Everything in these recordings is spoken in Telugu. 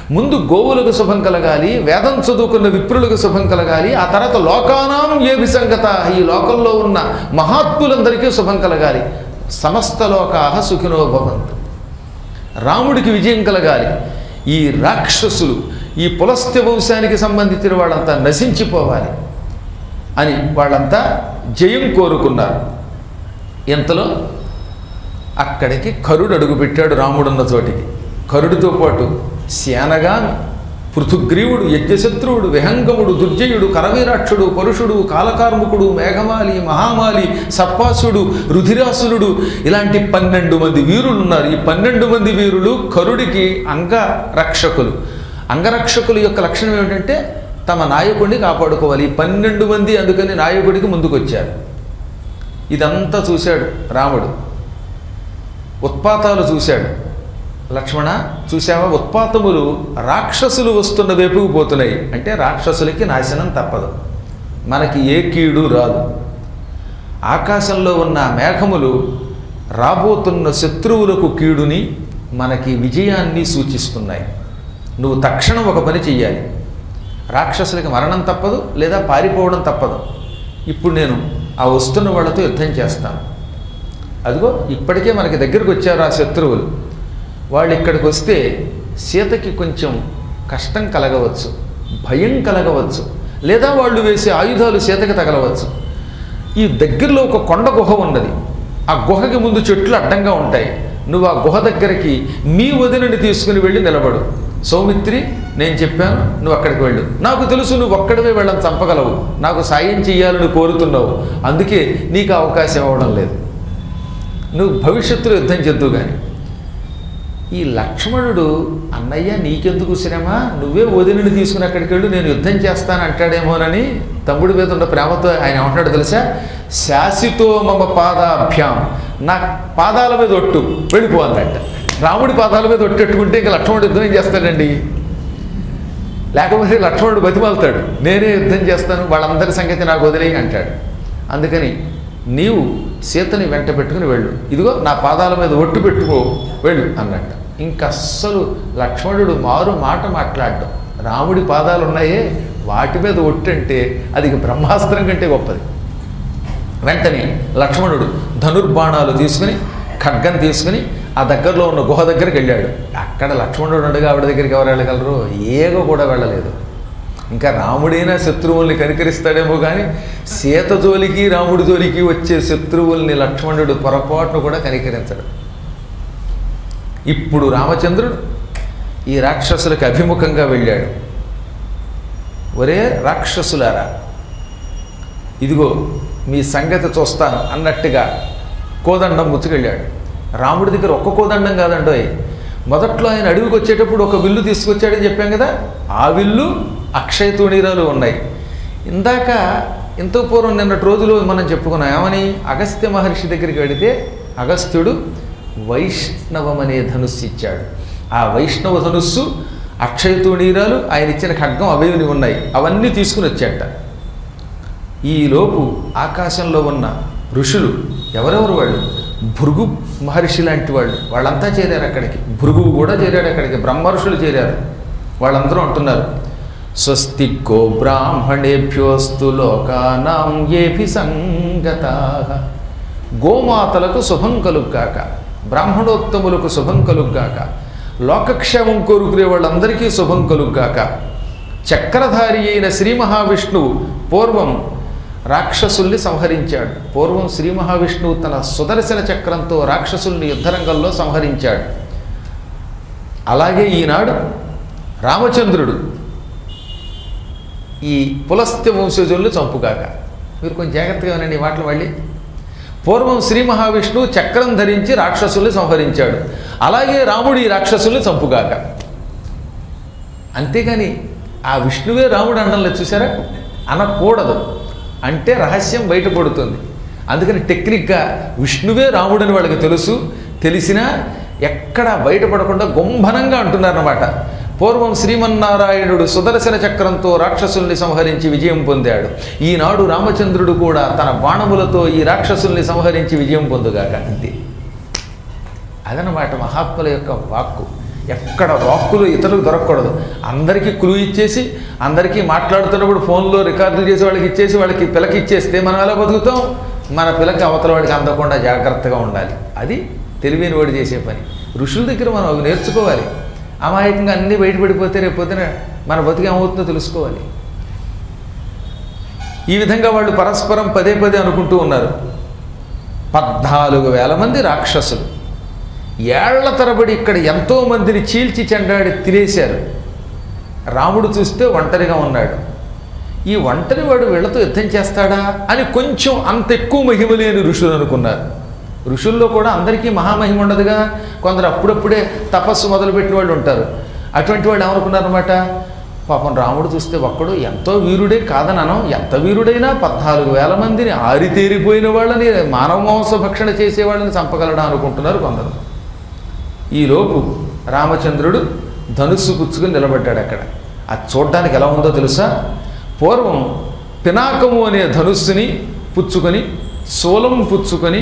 ముందు గోవులకు శుభం కలగాలి వేదం చదువుకున్న విప్రులకు శుభం కలగాలి ఆ తర్వాత లోకానాం ఏ విసంగత ఈ లోకంలో ఉన్న మహాత్ములందరికీ శుభం కలగాలి సమస్త లోకాహ సుఖినో భవంతు రాముడికి విజయం కలగాలి ఈ రాక్షసులు ఈ పులస్త్య వంశానికి సంబంధించిన వాళ్ళంతా నశించిపోవాలి అని వాళ్ళంతా జయం కోరుకున్నారు ఇంతలో అక్కడికి కరుడు అడుగుపెట్టాడు రాముడున్న చోటికి కరుడితో పాటు శానగామి పృథుగ్రీవుడు యజ్ఞశత్రువుడు విహంగముడు దుర్జయుడు కరవీరాక్షుడు పరుషుడు కాలకార్ముకుడు మేఘమాలి మహామాలి సర్పాసుడు రుధిరాసురుడు ఇలాంటి పన్నెండు మంది వీరులు ఉన్నారు ఈ పన్నెండు మంది వీరులు కరుడికి అంగరక్షకులు అంగరక్షకుల యొక్క లక్షణం ఏమిటంటే తమ నాయకుడిని కాపాడుకోవాలి ఈ పన్నెండు మంది అందుకని నాయకుడికి ముందుకొచ్చారు ఇదంతా చూశాడు రాముడు ఉత్పాతాలు చూశాడు లక్ష్మణ చూసావా ఉత్పాతములు రాక్షసులు వస్తున్న వైపుకు పోతున్నాయి అంటే రాక్షసులకి నాశనం తప్పదు మనకి ఏ కీడు రాదు ఆకాశంలో ఉన్న మేఘములు రాబోతున్న శత్రువులకు కీడుని మనకి విజయాన్ని సూచిస్తున్నాయి నువ్వు తక్షణం ఒక పని చెయ్యాలి రాక్షసులకి మరణం తప్పదు లేదా పారిపోవడం తప్పదు ఇప్పుడు నేను ఆ వస్తున్న వాళ్ళతో యుద్ధం చేస్తాను అదిగో ఇప్పటికే మనకి దగ్గరకు వచ్చారు ఆ శత్రువులు వాళ్ళు ఇక్కడికి వస్తే సీతకి కొంచెం కష్టం కలగవచ్చు భయం కలగవచ్చు లేదా వాళ్ళు వేసే ఆయుధాలు సీతకి తగలవచ్చు ఈ దగ్గరలో ఒక కొండ గుహ ఉన్నది ఆ గుహకి ముందు చెట్లు అడ్డంగా ఉంటాయి నువ్వు ఆ గుహ దగ్గరికి మీ వదినని తీసుకుని వెళ్ళి నిలబడు సౌమిత్రి నేను చెప్పాను నువ్వు అక్కడికి వెళ్ళు నాకు తెలుసు నువ్వు ఒక్కడవే వెళ్ళని చంపగలవు నాకు సాయం చేయాలని కోరుతున్నావు అందుకే నీకు అవకాశం ఇవ్వడం లేదు నువ్వు భవిష్యత్తులో యుద్ధం చేద్దు కానీ ఈ లక్ష్మణుడు అన్నయ్య నీకెందుకు శ్రమ నువ్వే వదిలిని తీసుకుని అక్కడికి వెళ్ళు నేను యుద్ధం చేస్తాను అంటాడేమోనని తమ్ముడి మీద ఉన్న ప్రేమతో ఆయన ఏమంటాడు తెలుసా శాసితో మమ పాదాభ్యాం నా పాదాల మీద ఒట్టు వెళ్ళిపో అన్నట్ట రాముడి పాదాల మీద ఒట్టెట్టుకుంటే ఇంకా లక్ష్మణుడు యుద్ధం ఏం చేస్తాడండి లేకపోతే లక్ష్మణుడు బతిమాలుతాడు నేనే యుద్ధం చేస్తాను వాళ్ళందరి సంగతి నాకు వదిలేయి అంటాడు అందుకని నీవు సీతని వెంట పెట్టుకుని వెళ్ళు ఇదిగో నా పాదాల మీద ఒట్టు పెట్టుకో వెళ్ళు అన్నట్ట ఇంకా అస్సలు లక్ష్మణుడు మారు మాట మాట్లాడడం రాముడి పాదాలు ఉన్నాయే వాటి మీద ఒట్టు అంటే అది ఇక బ్రహ్మాస్త్రం కంటే గొప్పది వెంటనే లక్ష్మణుడు ధనుర్బాణాలు తీసుకుని ఖడ్గం తీసుకుని ఆ దగ్గరలో ఉన్న గుహ దగ్గరికి వెళ్ళాడు అక్కడ లక్ష్మణుడు ఉండగా ఆవిడ దగ్గరికి ఎవరు వెళ్ళగలరు ఏగ కూడా వెళ్ళలేదు ఇంకా రాముడైనా శత్రువుల్ని కనికరిస్తాడేమో కానీ సీత జోలికి రాముడి జోలికి వచ్చే శత్రువుల్ని లక్ష్మణుడు పొరపాటును కూడా కనికరించడు ఇప్పుడు రామచంద్రుడు ఈ రాక్షసులకు అభిముఖంగా వెళ్ళాడు ఒరే రాక్షసులారా ఇదిగో మీ సంగతి చూస్తాను అన్నట్టుగా కోదండం ముచ్చుకెళ్ళాడు రాముడి దగ్గర ఒక్క కోదండం కాదండోయ్ మొదట్లో ఆయన అడవికి వచ్చేటప్పుడు ఒక విల్లు తీసుకొచ్చాడని చెప్పాం కదా ఆ విల్లు అక్షయ తుణీరాలు ఉన్నాయి ఇందాక ఇంత పూర్వం నిన్నటి రోజులు మనం చెప్పుకున్నాం ఏమని అగస్త్య మహర్షి దగ్గరికి వెడితే అగస్త్యుడు వైష్ణవం అనే ధనుస్సు ఇచ్చాడు ఆ వైష్ణవ ధనుస్సు అక్షయ తుణీరాలు ఆయన ఇచ్చిన ఖడ్గం అవేవి ఉన్నాయి అవన్నీ తీసుకుని వచ్చాట ఈలోపు ఆకాశంలో ఉన్న ఋషులు ఎవరెవరు వాళ్ళు భృగు మహర్షి లాంటి వాళ్ళు వాళ్ళంతా చేరారు అక్కడికి భృగువు కూడా చేరాడు అక్కడికి బ్రహ్మ ఋషులు చేరారు వాళ్ళందరూ అంటున్నారు స్వస్తి గో బ్రాహ్మణేభ్యోస్తు లోకానాం ఏభి సంగత గోమాతలకు శుభం కలుగ్గాక బ్రాహ్మణోత్తములకు శుభం కలుగ్గాక లోకక్షేమం కోరుకునే వాళ్ళందరికీ శుభం కలుగ్గాక చక్రధారి అయిన శ్రీ మహావిష్ణువు పూర్వం రాక్షసుల్ని సంహరించాడు పూర్వం శ్రీ మహావిష్ణువు తన సుదర్శన చక్రంతో రాక్షసుల్ని యుద్ధరంగంలో సంహరించాడు అలాగే ఈనాడు రామచంద్రుడు ఈ పులస్త్య వంశజుల్ని చంపుగాక మీరు కొంచెం జాగ్రత్తగా వినండి ఈ మాటలు మళ్ళీ పూర్వం శ్రీ మహావిష్ణువు చక్రం ధరించి రాక్షసుల్ని సంహరించాడు అలాగే రాముడు ఈ రాక్షసుల్ని చంపుగాక అంతేగాని ఆ విష్ణువే రాముడు అండంలో చూసారా అనకూడదు అంటే రహస్యం బయటపడుతుంది అందుకని టెక్నిక్గా విష్ణువే రాముడని వాళ్ళకి తెలుసు తెలిసినా ఎక్కడ బయటపడకుండా గుంభనంగా అంటున్నారన్నమాట పూర్వం శ్రీమన్నారాయణుడు సుదర్శన చక్రంతో రాక్షసుల్ని సంహరించి విజయం పొందాడు ఈనాడు రామచంద్రుడు కూడా తన బాణములతో ఈ రాక్షసుల్ని సంహరించి విజయం పొందుగాక అంతే అదనమాట మహాత్ముల యొక్క వాక్కు ఎక్కడ వాక్కులు ఇతరులకు దొరకకూడదు అందరికీ క్లూ ఇచ్చేసి అందరికీ మాట్లాడుతున్నప్పుడు ఫోన్లో రికార్డులు చేసి వాళ్ళకి ఇచ్చేసి వాళ్ళకి పిల్లకి ఇచ్చేస్తే మనం ఎలా బతుకుతాం మన పిల్లకి అవతల వాడికి అందకుండా జాగ్రత్తగా ఉండాలి అది తెలివైన వాడు చేసే పని ఋషుల దగ్గర మనం అవి నేర్చుకోవాలి అమాయకంగా అన్నీ బయటపడిపోతే రేపు పొద్దున మన బతుకు ఏమవుతుందో తెలుసుకోవాలి ఈ విధంగా వాళ్ళు పరస్పరం పదే పదే అనుకుంటూ ఉన్నారు పద్నాలుగు వేల మంది రాక్షసులు ఏళ్ల తరబడి ఇక్కడ ఎంతో మందిని చీల్చి చెండాడి తినేశారు రాముడు చూస్తే ఒంటరిగా ఉన్నాడు ఈ ఒంటరి వాడు వీళ్ళతో యుద్ధం చేస్తాడా అని కొంచెం అంత ఎక్కువ మహిమ లేని ఋషులు అనుకున్నారు ఋషుల్లో కూడా అందరికీ మహామహిమ ఉండదుగా కొందరు అప్పుడప్పుడే తపస్సు మొదలుపెట్టిన వాళ్ళు ఉంటారు అటువంటి వాళ్ళు ఏమనుకున్నారన్నమాట పాపం రాముడు చూస్తే ఒక్కడు ఎంతో వీరుడే కాదననం ఎంత వీరుడైనా పద్నాలుగు వేల మందిని ఆరితేరిపోయిన వాళ్ళని మానవ మాంస భక్షణ చేసే వాళ్ళని చంపగలడా అనుకుంటున్నారు కొందరు ఈలోపు రామచంద్రుడు ధనుస్సు పుచ్చుకుని నిలబడ్డాడు అక్కడ అది చూడ్డానికి ఎలా ఉందో తెలుసా పూర్వం పినాకము అనే ధనుస్సుని పుచ్చుకొని శూలం పుచ్చుకొని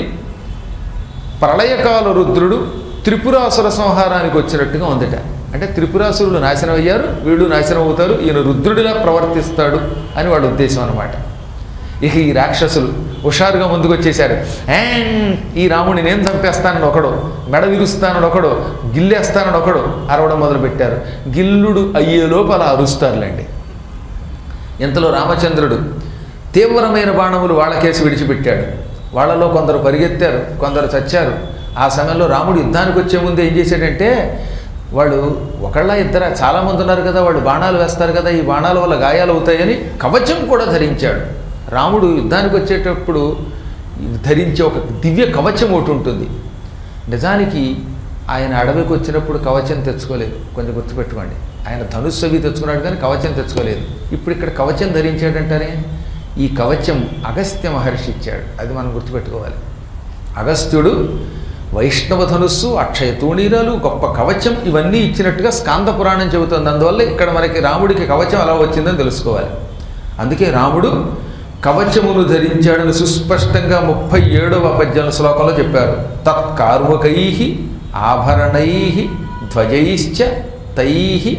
ప్రళయకాల రుద్రుడు త్రిపురాసుర సంహారానికి వచ్చినట్టుగా ఉందట అంటే త్రిపురాసురులు నాశనం అయ్యారు వీళ్ళు నాశనం అవుతారు ఈయన రుద్రుడిలా ప్రవర్తిస్తాడు అని వాడి ఉద్దేశం అనమాట ఇక ఈ రాక్షసులు హుషారుగా ముందుకు వచ్చేశారు "ఏం, ఈ రాముడిని నేను చంపేస్తానని ఒకడు మెడ విరుస్తానని ఒకడు గిల్లేస్తానని ఒకడు అరవడం మొదలుపెట్టారు గిల్లుడు అయ్యేలోపు అలా అరుస్తారులేండి ఇంతలో రామచంద్రుడు తీవ్రమైన బాణములు వాళ్ళకేసి విడిచిపెట్టాడు వాళ్ళలో కొందరు పరిగెత్తారు కొందరు చచ్చారు ఆ సమయంలో రాముడు యుద్ధానికి వచ్చే ముందు ఏం చేశాడంటే వాళ్ళు ఒకళ్ళ ఇద్దర చాలామంది ఉన్నారు కదా వాళ్ళు బాణాలు వేస్తారు కదా ఈ బాణాల వల్ల గాయాలు అవుతాయని కవచం కూడా ధరించాడు రాముడు యుద్ధానికి వచ్చేటప్పుడు ధరించే ఒక దివ్య కవచం ఒకటి ఉంటుంది నిజానికి ఆయన అడవికి వచ్చినప్పుడు కవచం తెచ్చుకోలేదు కొంచెం గుర్తుపెట్టుకోండి ఆయన ధనుస్సు అవి తెచ్చుకున్నాడు కానీ కవచం తెచ్చుకోలేదు ఇప్పుడు ఇక్కడ కవచం ధరించాడంటారే ఈ కవచం అగస్త్య మహర్షి ఇచ్చాడు అది మనం గుర్తుపెట్టుకోవాలి అగస్త్యుడు వైష్ణవ ధనుస్సు అక్షయ తూణీరాలు గొప్ప కవచం ఇవన్నీ ఇచ్చినట్టుగా స్కాంద పురాణం చెబుతుంది అందువల్ల ఇక్కడ మనకి రాముడికి కవచం ఎలా వచ్చిందని తెలుసుకోవాలి అందుకే రాముడు కవచమును ధరించాడని సుస్పష్టంగా ముప్పై ఏడవ పద్యం శ్లోకంలో చెప్పారు తత్కార్ముకై ఆభరణై ధ్వజైశ్చ తై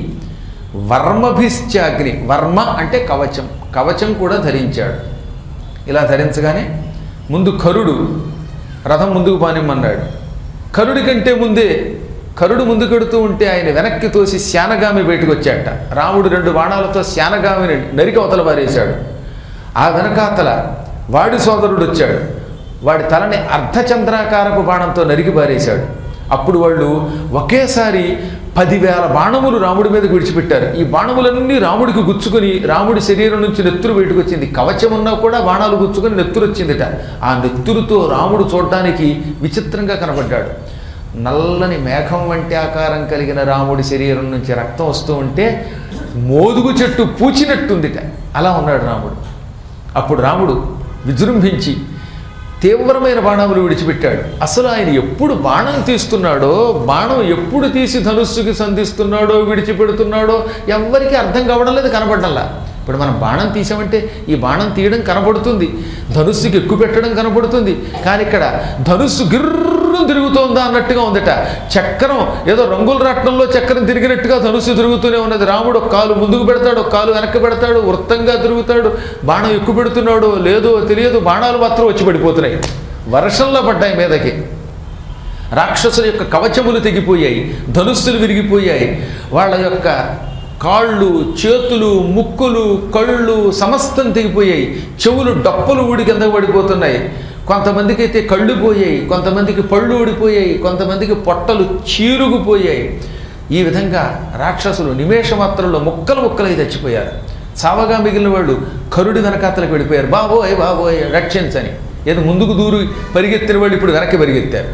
వర్మభిశ్చ అగ్ని వర్మ అంటే కవచం కవచం కూడా ధరించాడు ఇలా ధరించగానే ముందు కరుడు రథం ముందుకు పానిమ్మన్నాడు కరుడి కంటే ముందే కరుడు ముందుకెడుతూ ఉంటే ఆయన వెనక్కి తోసి శానగామి బయటకు వచ్చాట రాముడు రెండు బాణాలతో శానగామిని నరికి అవతల పారేశాడు ఆ వెనకాతల వాడి సోదరుడు వచ్చాడు వాడి తలని అర్ధచంద్రాకారపు బాణంతో నరికి పారేశాడు అప్పుడు వాళ్ళు ఒకేసారి పదివేల బాణములు రాముడి మీదకి విడిచిపెట్టారు ఈ బాణములన్నీ రాముడికి గుచ్చుకొని రాముడి శరీరం నుంచి నెత్తురు బయటకు వచ్చింది కవచం ఉన్నా కూడా బాణాలు గుచ్చుకొని నెత్తురు వచ్చిందిట ఆ నెత్తురుతో రాముడు చూడడానికి విచిత్రంగా కనబడ్డాడు నల్లని మేఘం వంటి ఆకారం కలిగిన రాముడి శరీరం నుంచి రక్తం వస్తూ ఉంటే మోదుగు చెట్టు పూచినట్టుందిట అలా ఉన్నాడు రాముడు అప్పుడు రాముడు విజృంభించి తీవ్రమైన బాణములు విడిచిపెట్టాడు అసలు ఆయన ఎప్పుడు బాణం తీస్తున్నాడో బాణం ఎప్పుడు తీసి ధనుస్సుకి సంధిస్తున్నాడో విడిచిపెడుతున్నాడో ఎవ్వరికీ అర్థం కావడం లేదు కనపడడంలా ఇప్పుడు మనం బాణం తీసామంటే ఈ బాణం తీయడం కనపడుతుంది ధనుస్సుకి ఎక్కువ పెట్టడం కనపడుతుంది కానీ ఇక్కడ ధనుస్సు గిర్రం తిరుగుతోందా అన్నట్టుగా ఉందట చక్రం ఏదో రంగుల రాట్నంలో చక్రం తిరిగినట్టుగా ధనుస్సు తిరుగుతూనే ఉన్నది రాముడు ఒక కాలు ముందుకు పెడతాడు ఒక కాలు వెనక్కి పెడతాడు వృత్తంగా తిరుగుతాడు బాణం ఎక్కువ పెడుతున్నాడో లేదో తెలియదు బాణాలు మాత్రం వచ్చి పడిపోతున్నాయి వర్షంలో పడ్డాయి మీదకి రాక్షసుల యొక్క కవచములు తెగిపోయాయి ధనుస్సులు విరిగిపోయాయి వాళ్ళ యొక్క కాళ్ళు చేతులు ముక్కులు కళ్ళు సమస్తం తెగిపోయాయి చెవులు డప్పులు ఊడి కింద పడిపోతున్నాయి కొంతమందికి అయితే కళ్ళు పోయాయి కొంతమందికి పళ్ళు ఊడిపోయాయి కొంతమందికి పొట్టలు చీరుగుపోయాయి ఈ విధంగా రాక్షసులు నిమేష మాత్రంలో ముక్కలు ముక్కలై చచ్చిపోయారు చావగా మిగిలిన వాళ్ళు కరుడి వెనకాతలకు వెళ్ళిపోయారు బాబోయ్ బాబోయ్ రక్షించని ఏదో ముందుకు దూరి పరిగెత్తిన వాళ్ళు ఇప్పుడు వెనక్కి పరిగెత్తారు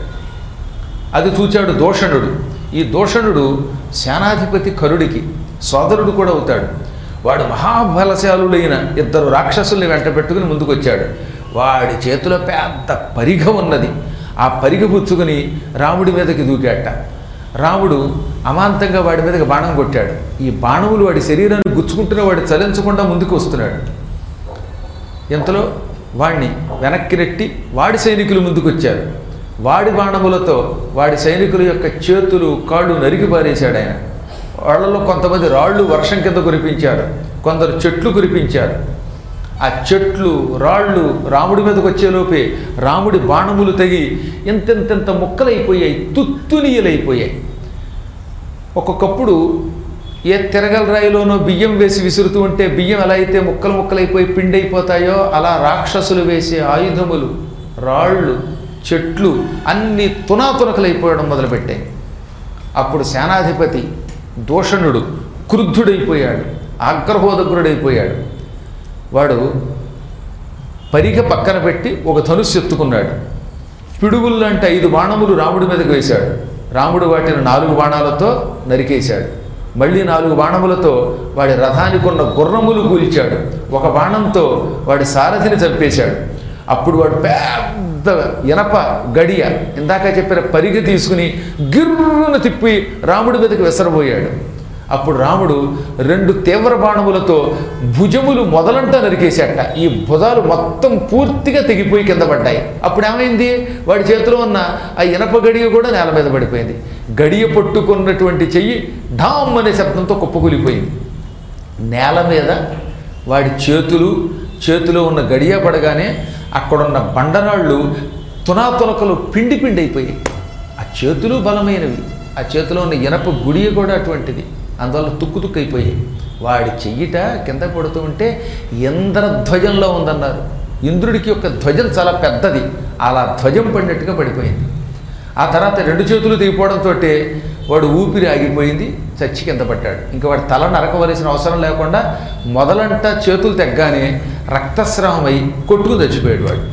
అది చూచాడు దోషణుడు ఈ దోషణుడు సేనాధిపతి కరుడికి సోదరుడు కూడా అవుతాడు వాడు మహాబలశాలుడైన ఇద్దరు రాక్షసుల్ని వెంట పెట్టుకుని ముందుకు వచ్చాడు వాడి చేతిలో పెద్ద పరిగ ఉన్నది ఆ పరిగ పుచ్చుకుని రాముడి మీదకి దూకాట రాముడు అమాంతంగా వాడి మీదకి బాణం కొట్టాడు ఈ బాణములు వాడి శరీరాన్ని గుచ్చుకుంటున్న వాడు చలించకుండా ముందుకు వస్తున్నాడు ఇంతలో వాణ్ణి వెనక్కి నెట్టి వాడి సైనికులు ముందుకు వచ్చారు వాడి బాణములతో వాడి సైనికుల యొక్క చేతులు కాళ్ళు నరికి పారేశాడు ఆయన వాళ్ళలో కొంతమంది రాళ్ళు వర్షం కింద కురిపించారు కొందరు చెట్లు కురిపించారు ఆ చెట్లు రాళ్ళు రాముడి మీదకి వచ్చేలోపే రాముడి బాణములు తెగి ఇంతెంతెంత ముక్కలైపోయాయి తుత్తునీయలైపోయాయి ఒక్కొక్కప్పుడు ఏ తిరగల రాయిలోనో బియ్యం వేసి విసురుతూ ఉంటే బియ్యం ఎలా అయితే ముక్కలు ముక్కలైపోయి పిండి అయిపోతాయో అలా రాక్షసులు వేసే ఆయుధములు రాళ్ళు చెట్లు అన్నీ తునాతునకలైపోవడం మొదలుపెట్టాయి అప్పుడు సేనాధిపతి దూషణుడు క్రుద్ధుడైపోయాడు ఆగ్రహోదగ్రుడైపోయాడు వాడు పరిగ పక్కన పెట్టి ఒక ధనుస్సు ఎత్తుకున్నాడు పిడుగుల్లాంటి ఐదు బాణములు రాముడి మీదకి వేశాడు రాముడు వాటిని నాలుగు బాణాలతో నరికేశాడు మళ్ళీ నాలుగు బాణములతో వాడి రథానికి ఉన్న గుర్రములు కూల్చాడు ఒక బాణంతో వాడి సారథిని చంపేశాడు అప్పుడు వాడు పెద్ద ఇనప గడియ ఇందాక చెప్పిన పరిగె తీసుకుని గిర్రున తిప్పి రాముడి మీదకి విసరబోయాడు అప్పుడు రాముడు రెండు తీవ్ర బాణములతో భుజములు మొదలంతా నరికేశాట ఈ భుజాలు మొత్తం పూర్తిగా తెగిపోయి కింద పడ్డాయి అప్పుడు ఏమైంది వాడి చేతిలో ఉన్న ఆ ఇనప గడియ కూడా నేల మీద పడిపోయింది గడియ పట్టుకున్నటువంటి చెయ్యి ఢామ్ అనే శబ్దంతో కుప్పకూలిపోయింది నేల మీద వాడి చేతులు చేతిలో ఉన్న గడియ పడగానే అక్కడున్న బండరాళ్ళు తునాతునకలు పిండి పిండి అయిపోయాయి ఆ చేతులు బలమైనవి ఆ చేతిలో ఉన్న ఇనప గుడియ కూడా అటువంటిది అందువల్ల తుక్కు తుక్కు అయిపోయాయి వాడి చెయ్యిట కింద పడుతూ ఉంటే ఇంద్రధ్వజంలో ఉందన్నారు ఇంద్రుడికి యొక్క ధ్వజం చాలా పెద్దది అలా ధ్వజం పడినట్టుగా పడిపోయింది ఆ తర్వాత రెండు చేతులు దిగిపోవడంతో వాడు ఊపిరి ఆగిపోయింది చచ్చి కింద పడ్డాడు ఇంకా వాడి తల నరకవలసిన అవసరం లేకుండా మొదలంట చేతులు తెగ్గానే రక్తస్రావమై కొట్టుకు చచ్చిపోయాడు వాడు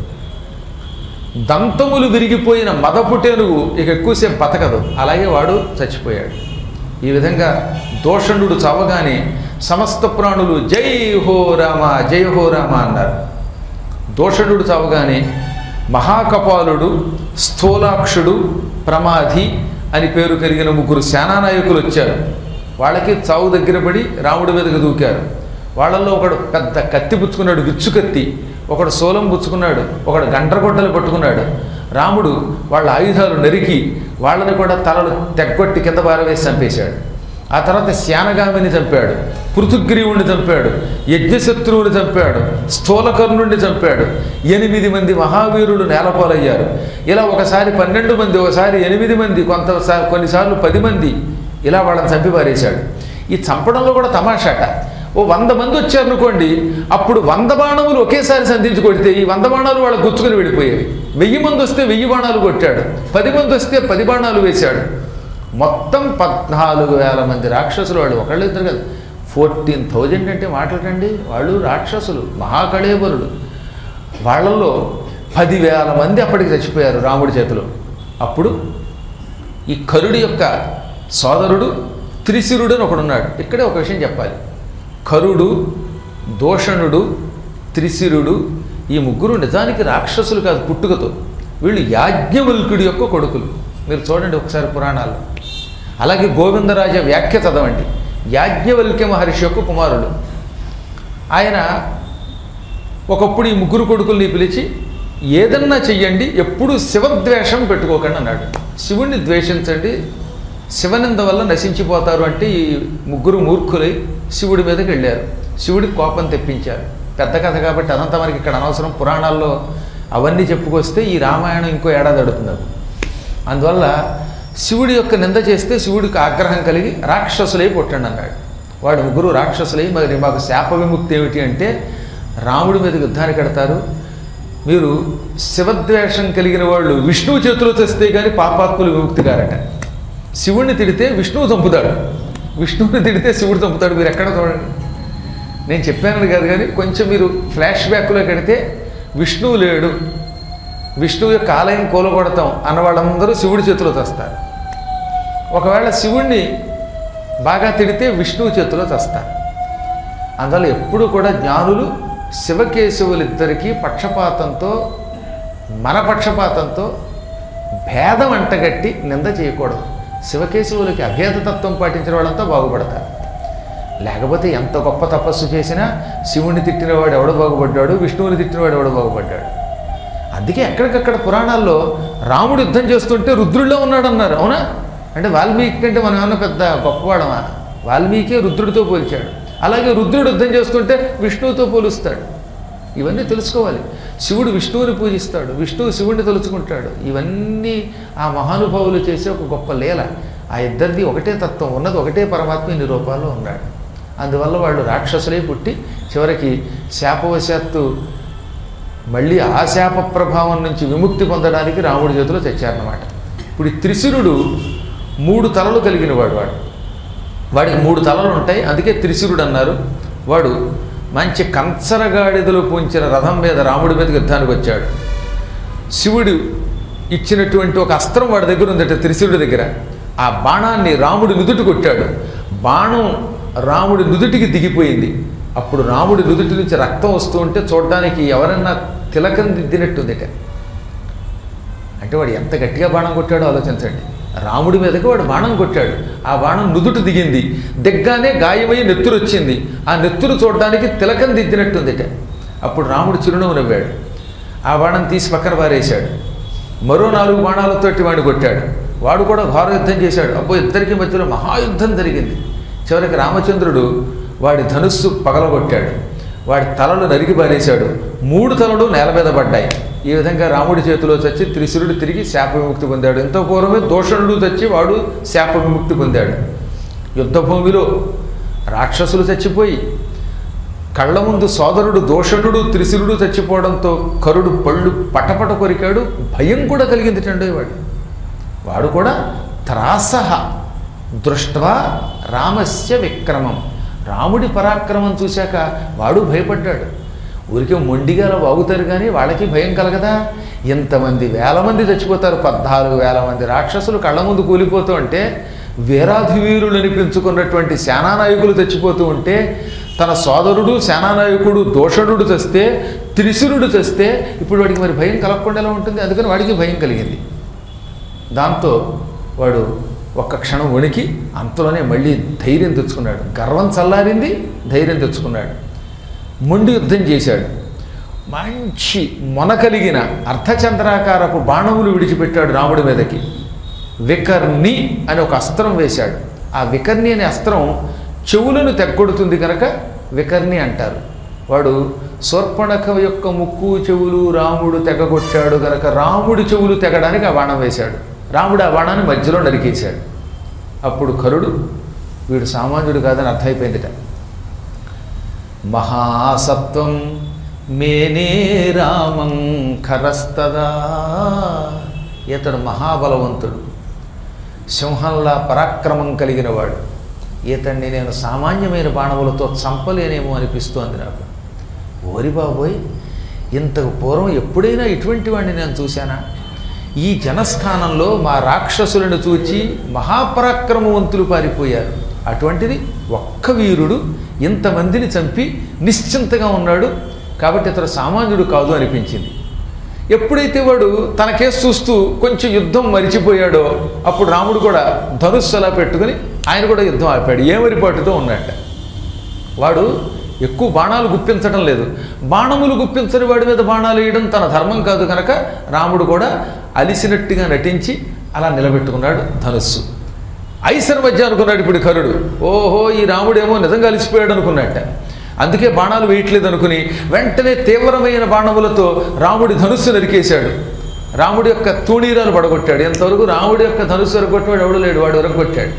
దంతములు విరిగిపోయిన మదపుటేనుగు ఇక ఎక్కువసేపు బతకదు అలాగే వాడు చచ్చిపోయాడు ఈ విధంగా దోషణుడు చావగానే సమస్త ప్రాణులు జై హో రామ జై హో రామ అన్నారు దోషణుడు చావగానే మహాకపాలుడు స్థూలాక్షుడు ప్రమాధి అని పేరు కలిగిన ముగ్గురు సేనానాయకులు వచ్చారు వాళ్ళకి చావు దగ్గర పడి రాముడి మీదకి దూకారు వాళ్ళల్లో ఒకడు పెద్ద కత్తి పుచ్చుకున్నాడు విచ్చు కత్తి ఒకడు సోలం పుచ్చుకున్నాడు ఒకడు గండ్రగొడ్డలు పట్టుకున్నాడు రాముడు వాళ్ళ ఆయుధాలు నరికి వాళ్ళని కూడా తలలు తెగ్గొట్టి కింద పారవేసి చంపేశాడు ఆ తర్వాత శానగామిని చంపాడు పృథుగ్రీవుని చంపాడు యజ్ఞశత్రువుని చంపాడు స్థూలకర్ణుడిని చంపాడు ఎనిమిది మంది మహావీరులు నేలపాలయ్యారు ఇలా ఒకసారి పన్నెండు మంది ఒకసారి ఎనిమిది మంది కొంత కొన్నిసార్లు పది మంది ఇలా వాళ్ళని చంపి పారేశాడు ఈ చంపడంలో కూడా తమాషాట ఓ వంద మంది వచ్చారనుకోండి అప్పుడు వంద బాణములు ఒకేసారి సంధించి కొడితే ఈ వంద బాణాలు వాళ్ళకు గుచ్చుకుని వెళ్ళిపోయేవి వెయ్యి మంది వస్తే వెయ్యి బాణాలు కొట్టాడు పది మంది వస్తే పది బాణాలు వేశాడు మొత్తం పద్నాలుగు వేల మంది రాక్షసులు వాళ్ళు ఒకళ్ళు ఇద్దరు కదా ఫోర్టీన్ థౌజండ్ అంటే మాట్లాడండి వాళ్ళు రాక్షసులు మహాకళేబరులు వాళ్ళల్లో పదివేల మంది అప్పటికి చచ్చిపోయారు రాముడి చేతిలో అప్పుడు ఈ కరుడి యొక్క సోదరుడు త్రిశిరుడు అని ఒకడున్నాడు ఇక్కడే ఒక విషయం చెప్పాలి కరుడు దోషణుడు త్రిశిరుడు ఈ ముగ్గురు నిజానికి రాక్షసులు కాదు పుట్టుకతో వీళ్ళు యాజ్ఞవల్కుడి యొక్క కొడుకులు మీరు చూడండి ఒకసారి పురాణాల్లో అలాగే గోవిందరాజ వ్యాఖ్య చదవండి యాజ్ఞవల్క్య మహర్షి యొక్క కుమారుడు ఆయన ఒకప్పుడు ఈ ముగ్గురు కొడుకుల్ని పిలిచి ఏదన్నా చెయ్యండి ఎప్పుడు శివద్వేషం పెట్టుకోకండి అన్నాడు శివుణ్ణి ద్వేషించండి శివనింద వల్ల నశించిపోతారు అంటే ఈ ముగ్గురు మూర్ఖులై శివుడి మీదకి వెళ్ళారు శివుడికి కోపం తెప్పించారు పెద్ద కథ కాబట్టి అదంతా మనకి ఇక్కడ అనవసరం పురాణాల్లో అవన్నీ చెప్పుకొస్తే ఈ రామాయణం ఇంకో ఏడాది అడుగుతున్నారు అందువల్ల శివుడి యొక్క నింద చేస్తే శివుడికి ఆగ్రహం కలిగి రాక్షసులై పుట్టండి అన్నాడు వాడు ముగ్గురు రాక్షసులై మరి మాకు శాప విముక్తి ఏమిటి అంటే రాముడి మీద యుద్ధానికి కడతారు మీరు శివద్వేషం కలిగిన వాళ్ళు విష్ణువు చేతిలో తెస్తే కానీ పాపాత్ములు విముక్తి కారట శివుణ్ణి తిడితే విష్ణువు చంపుతాడు విష్ణువుని తిడితే శివుడు చంపుతాడు మీరు ఎక్కడ చూడండి నేను చెప్పానని కాదు కానీ కొంచెం మీరు ఫ్లాష్ బ్యాక్లో కడితే విష్ణువు లేడు విష్ణువు యొక్క ఆలయం కూలగొడతాం అన్న వాళ్ళందరూ శివుడి చేతిలో తెస్తారు ఒకవేళ శివుణ్ణి బాగా తిడితే విష్ణువు చేతిలో తెస్తారు అందువల్ల ఎప్పుడు కూడా జ్ఞానులు శివకేశవులిద్దరికీ పక్షపాతంతో మన పక్షపాతంతో భేదం అంటగట్టి నింద చేయకూడదు శివకేశవులకి అభేదతత్వం పాటించిన వాళ్ళంతా బాగుపడతారు లేకపోతే ఎంత గొప్ప తపస్సు చేసినా శివుణ్ణి తిట్టినవాడు ఎవడు బాగుపడ్డాడు విష్ణువుని తిట్టినవాడు ఎవడు బాగుపడ్డాడు అందుకే ఎక్కడికక్కడ పురాణాల్లో రాముడు యుద్ధం చేస్తుంటే రుద్రుడిలో ఉన్నాడన్నారు అవునా అంటే వాల్మీకి కంటే మనం ఏమన్నా పెద్ద గొప్పవాడమా వాల్మీకి రుద్రుడితో పోల్చాడు అలాగే రుద్రుడు యుద్ధం చేస్తుంటే విష్ణువుతో పోలుస్తాడు ఇవన్నీ తెలుసుకోవాలి శివుడు విష్ణువుని పూజిస్తాడు విష్ణువు శివుడిని తలుచుకుంటాడు ఇవన్నీ ఆ మహానుభావులు చేసే ఒక గొప్ప లీల ఆ ఇద్దరిది ఒకటే తత్వం ఉన్నది ఒకటే పరమాత్మ ఇన్ని రూపాల్లో ఉన్నాడు అందువల్ల వాళ్ళు రాక్షసులే పుట్టి చివరికి శాపవశాత్తు మళ్ళీ ఆ శాప ప్రభావం నుంచి విముక్తి పొందడానికి రాముడి చేతిలో తెచ్చారన్నమాట ఇప్పుడు ఈ త్రిశిరుడు మూడు తలలు కలిగిన వాడు వాడు వాడికి మూడు తలలు ఉంటాయి అందుకే త్రిశిరుడు అన్నారు వాడు మంచి కంచరగాడిదలు పూంచిన రథం మీద రాముడి మీదకి యుద్ధానికి వచ్చాడు శివుడు ఇచ్చినటువంటి ఒక అస్త్రం వాడి దగ్గర ఉందట త్రిశిరుడి దగ్గర ఆ బాణాన్ని రాముడి నుదుటి కొట్టాడు బాణం రాముడి నుదుటికి దిగిపోయింది అప్పుడు రాముడి నుదుటి నుంచి రక్తం వస్తూ ఉంటే చూడడానికి ఎవరన్నా తిలకం దిద్దినట్టుందిట అంటే వాడు ఎంత గట్టిగా బాణం కొట్టాడో ఆలోచించండి రాముడి మీదకి వాడు బాణం కొట్టాడు ఆ బాణం నుదుటి దిగింది దిగ్గానే గాయమై నెత్తురు వచ్చింది ఆ నెత్తురు చూడడానికి తిలకం దిద్దినట్టుందిట అప్పుడు రాముడు చిరునవ్వు నవ్వాడు ఆ బాణం తీసి పక్కన పారేశాడు మరో నాలుగు బాణాలతోటి వాడిని కొట్టాడు వాడు కూడా ఘోర యుద్ధం చేశాడు అబ్బో ఇద్దరికి మధ్యలో మహాయుద్ధం జరిగింది చివరికి రామచంద్రుడు వాడి ధనుస్సు పగలగొట్టాడు వాడి తలలు నరికి పారేశాడు మూడు తలలు నేల మీద పడ్డాయి ఈ విధంగా రాముడి చేతిలో చచ్చి త్రిశురుడు తిరిగి శాప విముక్తి పొందాడు ఎంతో పూర్వమే దోషణుడు చచ్చి వాడు శాప విముక్తి పొందాడు యుద్ధభూమిలో రాక్షసులు చచ్చిపోయి కళ్ళ ముందు సోదరుడు దోషణుడు త్రిశిరుడు చచ్చిపోవడంతో కరుడు పళ్ళు పటపట కొరికాడు భయం కూడా కలిగింది టండోయ్ వాడు వాడు కూడా త్రాసహ దృష్ట్వా రామస్య విక్రమం రాముడి పరాక్రమం చూశాక వాడు భయపడ్డాడు ఊరికే మొండిగా అలా వాగుతారు కానీ వాళ్ళకి భయం కలగదా ఇంతమంది వేల మంది చచ్చిపోతారు పద్నాలుగు వేల మంది రాక్షసులు కళ్ళ ముందు కూలిపోతూ ఉంటే వీరాధివీరులు అనిపించుకున్నటువంటి సేనానాయకులు చచ్చిపోతూ ఉంటే తన సోదరుడు సేనానాయకుడు దోషణుడు చస్తే త్రిశురుడు చస్తే ఇప్పుడు వాడికి మరి భయం కలగకుండా ఎలా ఉంటుంది అందుకని వాడికి భయం కలిగింది దాంతో వాడు ఒక్క క్షణం వణికి అంతలోనే మళ్ళీ ధైర్యం తెచ్చుకున్నాడు గర్వం చల్లారింది ధైర్యం తెచ్చుకున్నాడు మొండి యుద్ధం చేశాడు మంచి మొన కలిగిన అర్ధచంద్రాకారపు బాణములు విడిచిపెట్టాడు రాముడి మీదకి వికర్ణి అని ఒక అస్త్రం వేశాడు ఆ వికర్ణి అనే అస్త్రం చెవులను తెగ్గొడుతుంది కనుక వికర్ణి అంటారు వాడు శూర్పణఖ యొక్క ముక్కు చెవులు రాముడు తెగగొట్టాడు కనుక రాముడి చెవులు తెగడానికి ఆ బాణం వేశాడు రాముడు ఆ బాణాన్ని మధ్యలో నరికేశాడు అప్పుడు కరుడు వీడు సామాన్యుడు కాదని అర్థమైపోయిందిట మహాసత్వం మేనే రామం ఖరస్తదా ఇతడు మహాబలవంతుడు సింహంలా పరాక్రమం కలిగిన వాడు ఇతన్ని నేను సామాన్యమైన బాణములతో చంపలేనేమో అనిపిస్తోంది నాకు ఓరి బాబోయ్ ఇంతకు పూర్వం ఎప్పుడైనా ఇటువంటి వాడిని నేను చూశానా ఈ జనస్థానంలో మా రాక్షసులను చూచి మహాపరాక్రమవంతులు పారిపోయారు అటువంటిది ఒక్క వీరుడు ఇంతమందిని చంపి నిశ్చింతగా ఉన్నాడు కాబట్టి ఇతడు సామాన్యుడు కాదు అనిపించింది ఎప్పుడైతే వాడు తన కేసు చూస్తూ కొంచెం యుద్ధం మరిచిపోయాడో అప్పుడు రాముడు కూడా ధనుస్సు అలా పెట్టుకుని ఆయన కూడా యుద్ధం ఆపాడు ఏమరిపాటుతో ఉన్నట్ట వాడు ఎక్కువ బాణాలు గుప్పించడం లేదు బాణములు గుప్పించని వాడి మీద బాణాలు వేయడం తన ధర్మం కాదు కనుక రాముడు కూడా అలిసినట్టుగా నటించి అలా నిలబెట్టుకున్నాడు ధనుస్సు ఐసర్ మధ్య అనుకున్నాడు ఇప్పుడు కరుడు ఓహో ఈ రాముడేమో నిజంగా అలిసిపోయాడు అనుకున్నట్ట అందుకే బాణాలు వేయట్లేదు అనుకుని వెంటనే తీవ్రమైన బాణములతో రాముడి ధనుస్సు నరికేశాడు రాముడి యొక్క తూణీరాలు పడగొట్టాడు ఎంతవరకు రాముడి యొక్క ధనుస్సు ఎరగొట్టాడు ఎవడు లేడు వాడు ఎరగొట్టాడు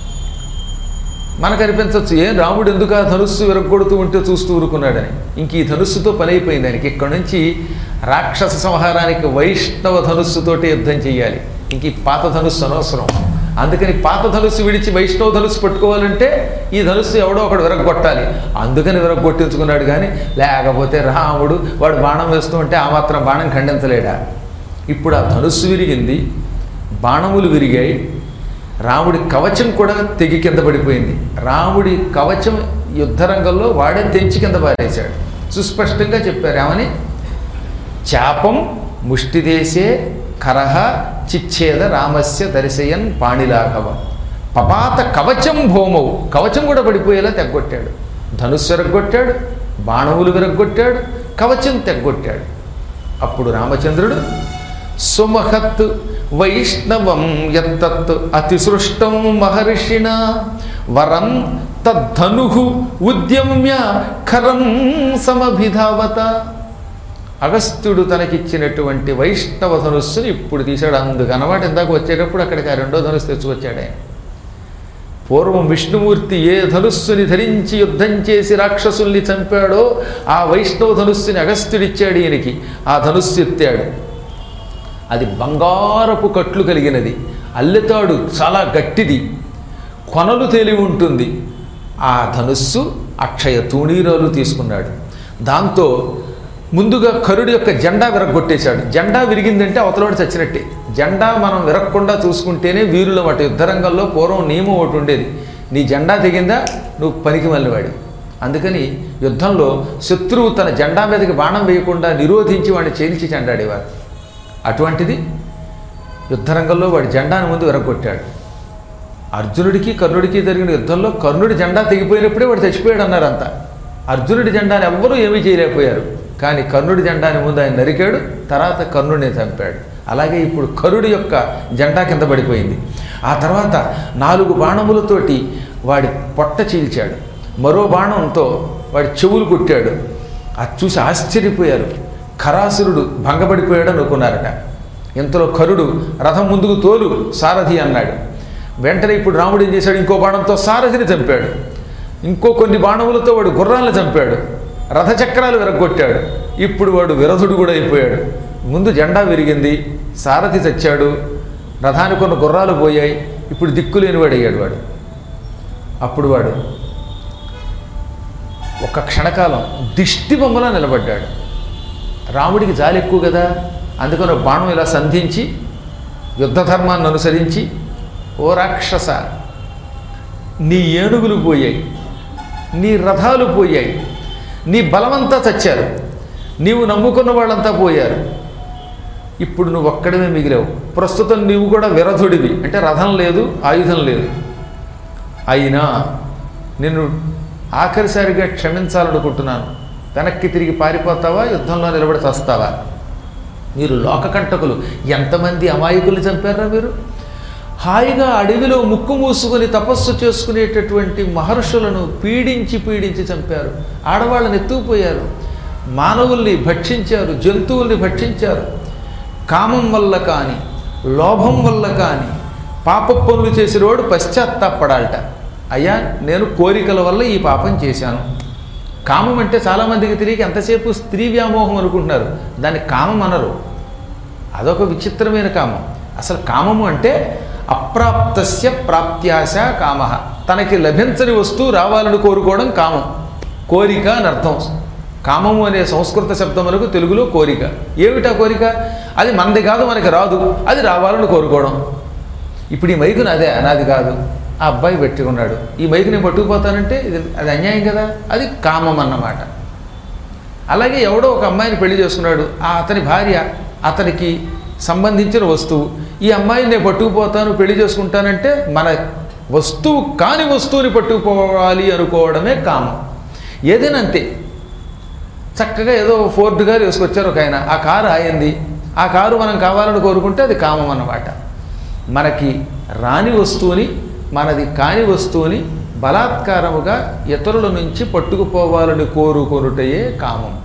మనకు అనిపించవచ్చు ఏం రాముడు ఎందుకు ఆ ధనుస్సు విరగొడుతూ ఉంటే చూస్తూ ఊరుకున్నాడని ఇంక ఈ ధనుస్సుతో పని అయిపోయింది ఆయనకి ఇక్కడ నుంచి రాక్షస సంహారానికి వైష్ణవ ధనుస్సుతోటి యుద్ధం చేయాలి ఇంక ఈ పాత ధనుస్సు అనవసరం అందుకని పాత ధనుస్సు విడిచి వైష్ణవ ధనుస్సు పట్టుకోవాలంటే ఈ ధనుస్సు ఎవడో ఒకడు విరగొట్టాలి అందుకని విరగొట్టించుకున్నాడు కానీ లేకపోతే రాముడు వాడు బాణం వేస్తూ ఉంటే ఆ మాత్రం బాణం ఖండించలేడా ఇప్పుడు ఆ ధనుస్సు విరిగింది బాణములు విరిగాయి రాముడి కవచం కూడా తెగి కింద పడిపోయింది రాముడి కవచం యుద్ధరంగంలో వాడే తెంచి కింద పారేశాడు సుస్పష్టంగా చెప్పారు ఏమని చాపం ముష్టిదేశే కరహ చిచ్ఛేద రామస్య దర్శయన్ పాణిలాఘవ పపాత కవచం భౌమవు కవచం కూడా పడిపోయేలా తెగ్గొట్టాడు ధనుస్సు విరగొట్టాడు బాణములు విరగొట్టాడు కవచం తెగ్గొట్టాడు అప్పుడు రామచంద్రుడు సుమహత్ వైష్ణవం ఎత్తత్ అతిసృష్టం మహర్షిణ వరం తద్ధను ఉద్యమ్య ఖరం సమభిధావత అగస్త్యుడు తనకిచ్చినటువంటి వైష్ణవ ధనుస్సుని ఇప్పుడు తీశాడు అందుకు అనమాట ఇందాక వచ్చేటప్పుడు అక్కడికి ఆ రెండో ధనుస్సు తెచ్చుకొచ్చాడు ఆయన పూర్వం విష్ణుమూర్తి ఏ ధనుస్సుని ధరించి యుద్ధం చేసి రాక్షసుల్ని చంపాడో ఆ వైష్ణవ ధనుస్సుని అగస్త్యుడిచ్చాడు ఈయనకి ఆ ధనుస్సు ఎత్తాడు అది బంగారపు కట్లు కలిగినది అల్లెతాడు చాలా గట్టిది కొనలు తేలి ఉంటుంది ఆ ధనుస్సు అక్షయ తూణీరాలు తీసుకున్నాడు దాంతో ముందుగా కరుడి యొక్క జెండా విరగొట్టేశాడు జెండా విరిగిందంటే అవతలవాడు చచ్చినట్టే జెండా మనం విరగకుండా చూసుకుంటేనే వీరుల వాటి యుద్ధరంగంలో పూర్వం నియమం ఒకటి ఉండేది నీ జెండా తెగిందా నువ్వు పనికి మళ్ళీవాడి అందుకని యుద్ధంలో శత్రువు తన జెండా మీదకి బాణం వేయకుండా నిరోధించి వాడిని చేల్చి చెండాడేవారు అటువంటిది యుద్ధరంగంలో వాడి జెండాను ముందు విరగొట్టాడు అర్జునుడికి కర్ణుడికి జరిగిన యుద్ధంలో కర్ణుడి జెండా తెగిపోయినప్పుడే వాడు చచ్చిపోయాడు అన్నారు అంతా అర్జునుడి జెండాని ఎవ్వరూ ఏమీ చేయలేకపోయారు కానీ కర్ణుడి జెండాని ముందు ఆయన నరికాడు తర్వాత కర్ణుడిని చంపాడు అలాగే ఇప్పుడు కరుడి యొక్క జెండా కింద పడిపోయింది ఆ తర్వాత నాలుగు బాణములతోటి వాడి పొట్ట చీల్చాడు మరో బాణంతో వాడి చెవులు కొట్టాడు అది చూసి ఆశ్చర్యపోయారు ఖరాసురుడు భంగపడిపోయాడు అనుకున్నారట ఇంతలో కరుడు రథం ముందుకు తోలు సారథి అన్నాడు వెంటనే ఇప్పుడు రాముడు ఏం చేశాడు ఇంకో బాణంతో సారథిని చంపాడు ఇంకో కొన్ని బాణములతో వాడు గుర్రాలను చంపాడు రథచక్రాలు విరగొట్టాడు ఇప్పుడు వాడు విరధుడు కూడా అయిపోయాడు ముందు జెండా విరిగింది సారథి చచ్చాడు రథానికి కొన్ని గుర్రాలు పోయాయి ఇప్పుడు దిక్కులేనివాడు అయ్యాడు వాడు అప్పుడు వాడు ఒక క్షణకాలం దిష్టి బొమ్మలా నిలబడ్డాడు రాముడికి జాలి ఎక్కువ కదా అందుకని ఒక బాణం ఇలా సంధించి యుద్ధ ధర్మాన్ని అనుసరించి ఓ రాక్షస నీ ఏనుగులు పోయాయి నీ రథాలు పోయాయి నీ బలమంతా చచ్చారు నీవు నమ్ముకున్న వాళ్ళంతా పోయారు ఇప్పుడు నువ్వు ఒక్కడమే మిగిలావు ప్రస్తుతం నీవు కూడా విరధుడివి అంటే రథం లేదు ఆయుధం లేదు అయినా నిన్ను ఆఖరిసారిగా క్షమించాలనుకుంటున్నాను వెనక్కి తిరిగి పారిపోతావా యుద్ధంలో నిలబడి చస్తావా మీరు లోకకంటకులు ఎంతమంది అమాయకులు చంపారా మీరు హాయిగా అడవిలో ముక్కు మూసుకొని తపస్సు చేసుకునేటటువంటి మహర్షులను పీడించి పీడించి చంపారు ఆడవాళ్ళని ఎత్తుకుపోయారు మానవుల్ని భక్షించారు జంతువుల్ని భక్షించారు కామం వల్ల కానీ లోభం వల్ల కానీ పాప పనులు చేసేవాడు పశ్చాత్తాపడాలట అయ్యా నేను కోరికల వల్ల ఈ పాపం చేశాను కామం అంటే చాలామందికి తెలియక ఎంతసేపు స్త్రీ వ్యామోహం అనుకుంటున్నారు దాన్ని కామం అనరు అదొక విచిత్రమైన కామం అసలు కామము అంటే అప్రాప్తస్య ప్రాప్త్యాశ కామ తనకి లభించని వస్తువు రావాలని కోరుకోవడం కామం కోరిక అని అర్థం కామము అనే సంస్కృత శబ్దములకు తెలుగులో కోరిక ఏమిటా కోరిక అది మనది కాదు మనకి రాదు అది రావాలని కోరుకోవడం ఇప్పుడు ఈ మైకు నాదే నాది కాదు ఆ అబ్బాయి పెట్టుకున్నాడు ఈ మైకు నేను పట్టుకుపోతానంటే ఇది అది అన్యాయం కదా అది కామం అన్నమాట అలాగే ఎవడో ఒక అమ్మాయిని పెళ్లి చేసుకున్నాడు ఆ అతని భార్య అతనికి సంబంధించిన వస్తువు ఈ అమ్మాయిని నేను పట్టుకుపోతాను పెళ్లి చేసుకుంటానంటే మన వస్తువు కాని వస్తువుని పట్టుకుపోవాలి అనుకోవడమే కామం ఏదైనా అంతే చక్కగా ఏదో ఫోర్డ్ కారు వేసుకొచ్చారు ఒక ఆయన ఆ కారు ఆయింది ఆ కారు మనం కావాలని కోరుకుంటే అది కామం అన్నమాట మనకి రాని వస్తువుని మనది కాని వస్తువుని బలాత్కారముగా ఇతరుల నుంచి పట్టుకుపోవాలని కోరుకొనుటయే కామం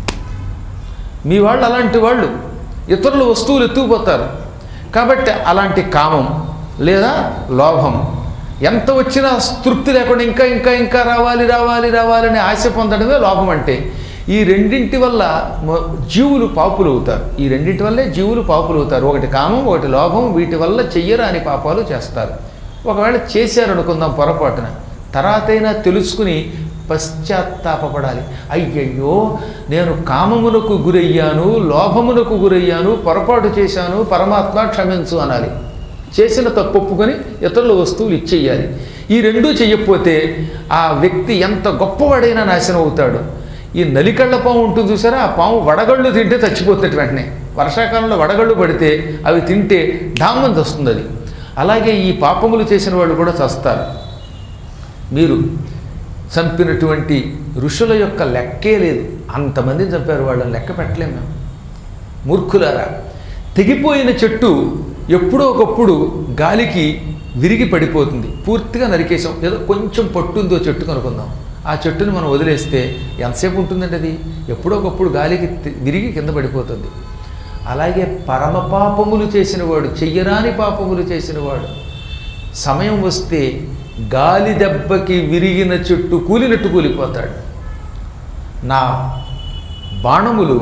మీ వాళ్ళు అలాంటి వాళ్ళు ఇతరుల వస్తువులు ఎత్తుకుపోతారు కాబట్టి అలాంటి కామం లేదా లోభం ఎంత వచ్చినా తృప్తి లేకుండా ఇంకా ఇంకా ఇంకా రావాలి రావాలి రావాలని ఆశ పొందడమే లోభం అంటే ఈ రెండింటి వల్ల మ- జీవులు పాపులు అవుతారు ఈ రెండింటి వల్లే జీవులు పాపులు అవుతారు ఒకటి కామం ఒకటి లోభం వీటి వల్ల చెయ్యరాని పాపాలు చేస్తారు ఒకవేళ చేశారనుకుందాం పొరపాటున తర్వాతైనా తెలుసుకుని పశ్చాత్తాపపడాలి అయ్యయ్యో నేను కామమునకు గురయ్యాను లోభమునకు గురయ్యాను పొరపాటు చేశాను పరమాత్మ క్షమించు అనాలి చేసిన తప్పు ఒప్పుకొని ఇతరుల వస్తువులు ఇచ్చేయాలి ఈ రెండూ చెయ్యకపోతే ఆ వ్యక్తి ఎంత గొప్పవాడైనా నాశనం అవుతాడు ఈ నలికళ్ళ పాము ఉంటుంది చూసారా ఆ పాము వడగళ్ళు తింటే చచ్చిపోతుంది వెంటనే వర్షాకాలంలో వడగళ్ళు పడితే అవి తింటే డామ్మని వస్తుంది అది అలాగే ఈ పాపములు చేసిన వాళ్ళు కూడా చస్తారు మీరు చంపినటువంటి ఋషుల యొక్క లెక్కే లేదు అంతమందిని చంపారు వాళ్ళని లెక్క పెట్టలేము మేము మూర్ఖులారా తెగిపోయిన చెట్టు ఎప్పుడో ఒకప్పుడు గాలికి విరిగి పడిపోతుంది పూర్తిగా నరికేసాం ఏదో కొంచెం పట్టుందో చెట్టు కనుకుందాం ఆ చెట్టుని మనం వదిలేస్తే ఎంతసేపు ఉంటుందండి అది ఎప్పుడో ఒకప్పుడు గాలికి తి- విరిగి కింద పడిపోతుంది అలాగే పరమ పాపములు చేసినవాడు చెయ్యరాని పాపములు చేసినవాడు సమయం వస్తే గాలి దెబ్బకి విరిగిన చెట్టు కూలినట్టు కూలిపోతాడు నా బాణములు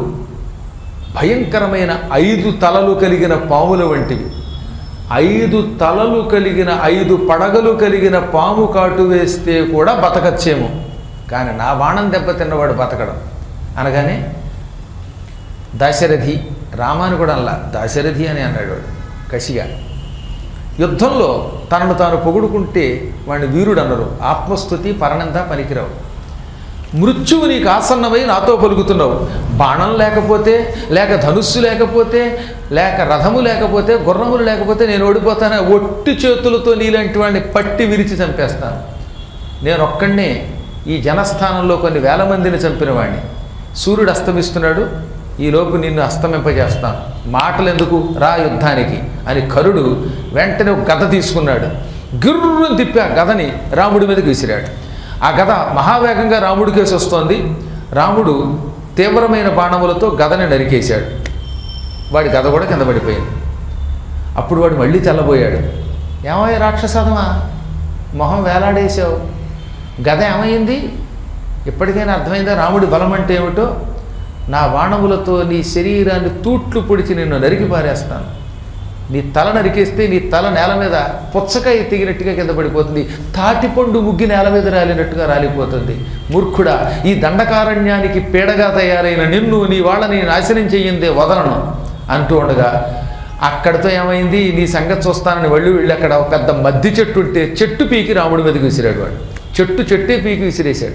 భయంకరమైన ఐదు తలలు కలిగిన పాముల వంటివి ఐదు తలలు కలిగిన ఐదు పడగలు కలిగిన పాము కాటు వేస్తే కూడా బతకచ్చేమో కానీ నా బాణం దెబ్బతిన్నవాడు బతకడం అనగానే దాశరథి రామాను కూడా అలా దాశరథి అని అన్నాడు వాడు కసిగా యుద్ధంలో తనను తాను పొగుడుకుంటే వాడిని వీరుడు అన్నారు ఆత్మస్థుతి పరణంత పనికిరావు మృత్యువు నీకు ఆసన్నమై నాతో పలుకుతున్నావు బాణం లేకపోతే లేక ధనుస్సు లేకపోతే లేక రథము లేకపోతే గుర్రములు లేకపోతే నేను ఓడిపోతాను ఒట్టి చేతులతో నీలాంటి వాడిని పట్టి విరిచి చంపేస్తాను నేను ఒక్కడినే ఈ జనస్థానంలో కొన్ని వేల మందిని చంపిన వాడిని సూర్యుడు అస్తమిస్తున్నాడు ఈలోపు నిన్ను అస్తమింపజేస్తాను మాటలు ఎందుకు రా యుద్ధానికి అని కరుడు వెంటనే ఒక గద తీసుకున్నాడు గిర్రుని తిప్పి ఆ గదని రాముడి మీదకి విసిరాడు ఆ గద మహావేగంగా రాముడి కేసి వస్తోంది రాముడు తీవ్రమైన బాణములతో గదని నరికేశాడు వాడి గద కూడా కింద పడిపోయింది అప్పుడు వాడు మళ్ళీ తెల్లబోయాడు ఏమయ్య రాక్షసదమా మొహం వేలాడేశావు గద ఏమైంది ఇప్పటికైనా అర్థమైందా రాముడి బలం అంటే ఏమిటో నా బాణములతో నీ శరీరాన్ని తూట్లు పొడిచి నిన్ను నరికి పారేస్తాను నీ తల నరికేస్తే నీ తల నేల మీద పుచ్చకాయ తెగినట్టుగా కింద పడిపోతుంది తాటిపండు ముగ్గి నేల మీద రాలినట్టుగా రాలిపోతుంది మూర్ఖుడా ఈ దండకారణ్యానికి పీడగా తయారైన నిన్ను నీ వాళ్ళని నాశనం చెయ్యిందే వదలను అంటూ ఉండగా అక్కడితో ఏమైంది నీ సంగతి చూస్తానని వెళ్ళి వెళ్ళి అక్కడ ఒక పెద్ద మద్ది చెట్టు ఉంటే చెట్టు పీకి రాముడి మీదకి విసిరాడు వాడు చెట్టు చెట్టే పీకి విసిరేశాడు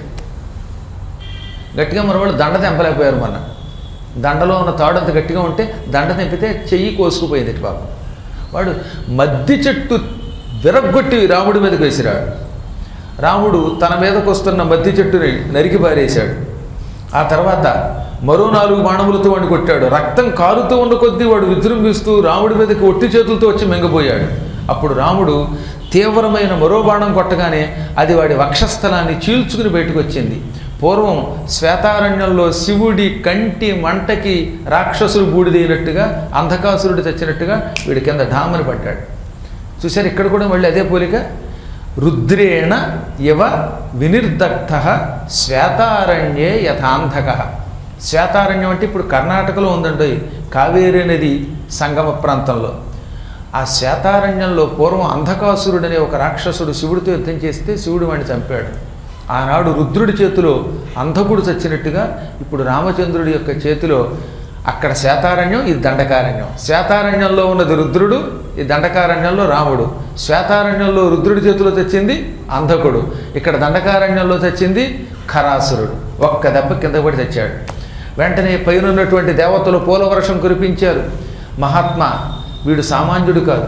గట్టిగా మన వాళ్ళు దండ తెంపలేకపోయారు మన దండలో ఉన్న తాడు అంత గట్టిగా ఉంటే దండ తెంపితే చెయ్యి కోసుకుపోయింది ఇటు పాపం వాడు మద్ది చెట్టు విరగ్గొట్టి రాముడి మీదకి వేసిరాడు రాముడు తన మీదకు వస్తున్న మద్ది చెట్టుని నరికి పారేశాడు ఆ తర్వాత మరో నాలుగు బాణములతో వాడిని కొట్టాడు రక్తం కారుతూ ఉన్న కొద్దీ వాడు విజృంభిస్తూ రాముడి మీదకి ఒట్టి చేతులతో వచ్చి మెంగపోయాడు అప్పుడు రాముడు తీవ్రమైన మరో బాణం కొట్టగానే అది వాడి వక్షస్థలాన్ని చీల్చుకుని బయటకు వచ్చింది పూర్వం శ్వేతారణ్యంలో శివుడి కంటి మంటకి రాక్షసులు బూడిదైనట్టుగా అంధకాసురుడు చచ్చినట్టుగా వీడి కింద ఢామని పడ్డాడు చూశారు ఇక్కడ కూడా మళ్ళీ అదే పోలిక రుద్రేణ ఇవ వినిర్దగ్ధ శ్వేతారణ్యే యథాంధక శ్వేతారణ్యం అంటే ఇప్పుడు కర్ణాటకలో ఉందండి కావేరీ నది సంగమ ప్రాంతంలో ఆ శ్వేతారణ్యంలో పూర్వం అంధకాసురుడు అనే ఒక రాక్షసుడు శివుడితో యుద్ధం చేస్తే శివుడు వాడిని చంపాడు ఆనాడు రుద్రుడి చేతిలో అంధకుడు చచ్చినట్టుగా ఇప్పుడు రామచంద్రుడి యొక్క చేతిలో అక్కడ శ్వేతారణ్యం ఇది దండకారణ్యం శ్వేతారణ్యంలో ఉన్నది రుద్రుడు ఈ దండకారణ్యంలో రాముడు శ్వేతారణ్యంలో రుద్రుడి చేతిలో తెచ్చింది అంధకుడు ఇక్కడ దండకారణ్యంలో తెచ్చింది ఖరాసురుడు ఒక్క దెబ్బ కింద పడి తెచ్చాడు వెంటనే పైన ఉన్నటువంటి దేవతలు పూలవర్షం కురిపించారు మహాత్మా వీడు సామాన్యుడు కాదు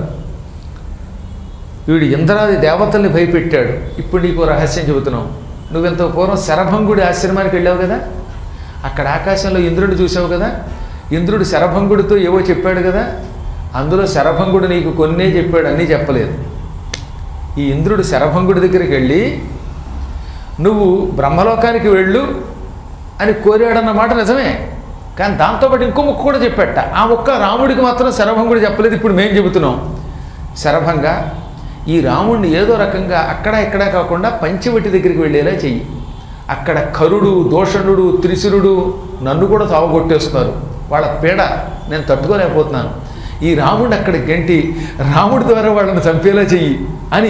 వీడు ఇంద్రాది దేవతల్ని భయపెట్టాడు ఇప్పుడు నీకు ఓ రహస్యం చెబుతున్నాం నువ్వెంత పూర్వం శరభంగుడి ఆశ్రమానికి వెళ్ళావు కదా అక్కడ ఆకాశంలో ఇంద్రుడిని చూసావు కదా ఇంద్రుడు శరభంగుడితో ఏవో చెప్పాడు కదా అందులో శరభంగుడు నీకు కొన్నే చెప్పాడు అన్నీ చెప్పలేదు ఈ ఇంద్రుడు శరభంగుడి దగ్గరికి వెళ్ళి నువ్వు బ్రహ్మలోకానికి వెళ్ళు అని కోరాడన్నమాట నిజమే కానీ దాంతోపాటు ఇంకో ముక్క కూడా చెప్పాట ఆ ముక్క రాముడికి మాత్రం శరభంగుడు చెప్పలేదు ఇప్పుడు మేం చెబుతున్నాం శరభంగా ఈ రాముడిని ఏదో రకంగా అక్కడ ఇక్కడ కాకుండా పంచవటి దగ్గరికి వెళ్ళేలా చెయ్యి అక్కడ కరుడు దోషణుడు త్రిశురుడు నన్ను కూడా తావగొట్టేస్తున్నారు వాళ్ళ పీడ నేను తట్టుకోలేకపోతున్నాను ఈ రాముడిని అక్కడ గంటి రాముడి ద్వారా వాళ్ళని చంపేలా చెయ్యి అని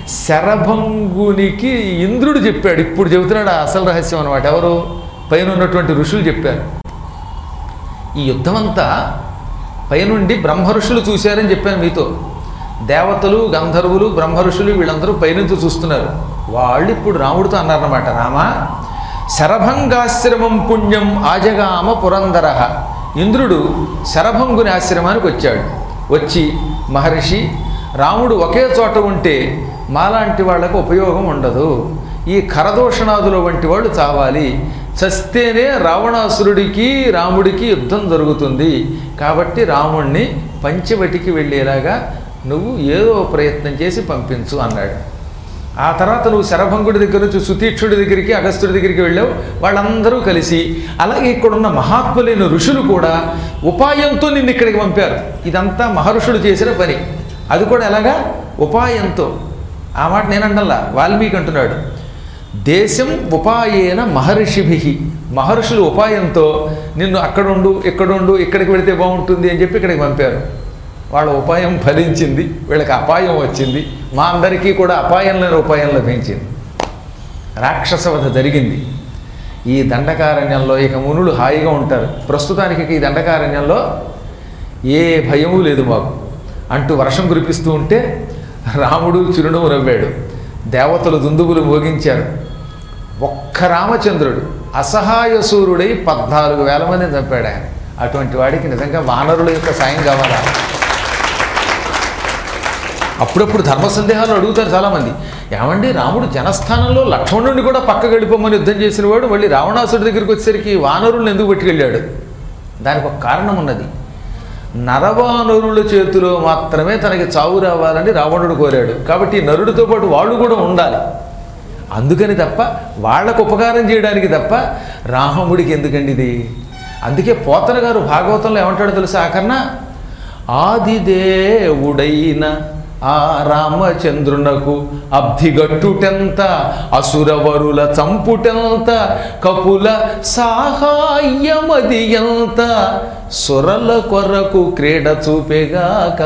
శరభంగునికి ఇంద్రుడు చెప్పాడు ఇప్పుడు చెబుతున్నాడు ఆ అసలు రహస్యం అనమాట ఎవరు పైన ఉన్నటువంటి ఋషులు చెప్పారు ఈ యుద్ధమంతా పైనుండి బ్రహ్మ ఋషులు చూశారని చెప్పాను మీతో దేవతలు గంధర్వులు బ్రహ్మ ఋషులు వీళ్ళందరూ పైనుంచి చూస్తున్నారు వాళ్ళు ఇప్పుడు రాముడితో అన్నారన్నమాట రామా శరభంగాశ్రమం పుణ్యం ఆజగామ పురందర ఇంద్రుడు శరభంగుని ఆశ్రమానికి వచ్చాడు వచ్చి మహర్షి రాముడు ఒకే చోట ఉంటే మాలాంటి వాళ్లకు ఉపయోగం ఉండదు ఈ ఖరదూషణాదుల వంటి వాళ్ళు చావాలి చస్తేనే రావణాసురుడికి రాముడికి యుద్ధం జరుగుతుంది కాబట్టి రాముణ్ణి పంచవటికి వెళ్ళేలాగా నువ్వు ఏదో ప్రయత్నం చేసి పంపించు అన్నాడు ఆ తర్వాత నువ్వు శరభంగుడి దగ్గర నుంచి సుతీక్షుడి దగ్గరికి అగస్త్యుడి దగ్గరికి వెళ్ళావు వాళ్ళందరూ కలిసి అలాగే ఇక్కడున్న మహాత్ములైన ఋషులు కూడా ఉపాయంతో నిన్ను ఇక్కడికి పంపారు ఇదంతా మహర్షులు చేసిన పని అది కూడా ఎలాగా ఉపాయంతో ఆ మాట నేనంటల్లా వాల్మీకి అంటున్నాడు దేశం ఉపాయేన మహర్షిభి మహర్షులు ఉపాయంతో నిన్ను అక్కడుండు ఇక్కడుండు ఇక్కడికి వెళితే బాగుంటుంది అని చెప్పి ఇక్కడికి పంపారు వాళ్ళ ఉపాయం ఫలించింది వీళ్ళకి అపాయం వచ్చింది మా అందరికీ కూడా అపాయం లేని ఉపాయం లభించింది రాక్షసవధ జరిగింది ఈ దండకారణ్యంలో ఇక మునులు హాయిగా ఉంటారు ప్రస్తుతానికి ఈ దండకారణ్యంలో ఏ భయము లేదు మాకు అంటూ వర్షం కురిపిస్తూ ఉంటే రాముడు చిరునవ్వు నవ్వాడు దేవతలు దుందుబులు మోగించారు ఒక్క రామచంద్రుడు అసహాయ సూర్యుడై పద్నాలుగు వేల మందిని చంపాడు ఆయన అటువంటి వాడికి నిజంగా వానరుల యొక్క సాయం కావాలా అప్పుడప్పుడు ధర్మ సందేహాలు అడుగుతారు చాలామంది ఏమండి రాముడు జనస్థానంలో లక్ష్మణుడిని కూడా పక్కకు వెళ్ళిపోమని యుద్ధం చేసిన వాడు మళ్ళీ రావణాసుడి దగ్గరికి వచ్చేసరికి వానరులను ఎందుకు పట్టుకెళ్ళాడు దానికి ఒక కారణం ఉన్నది నరవానరుల చేతిలో మాత్రమే తనకి చావు రావాలని రావణుడు కోరాడు కాబట్టి ఈ నరుడితో పాటు వాళ్ళు కూడా ఉండాలి అందుకని తప్ప వాళ్ళకు ఉపకారం చేయడానికి తప్ప రాముడికి ఎందుకండి ఇది అందుకే పోతన గారు భాగవతంలో ఏమంటాడో తెలుసా ఆకన్నా ఆదిదేవుడైన ఆ రామచంద్రునకు అబ్ధిగట్టుటెంత అసురవరుల చంపుటెంత కపుల సాహాయ్యమది ఎంత సురల కొరకు క్రీడ చూపెగాక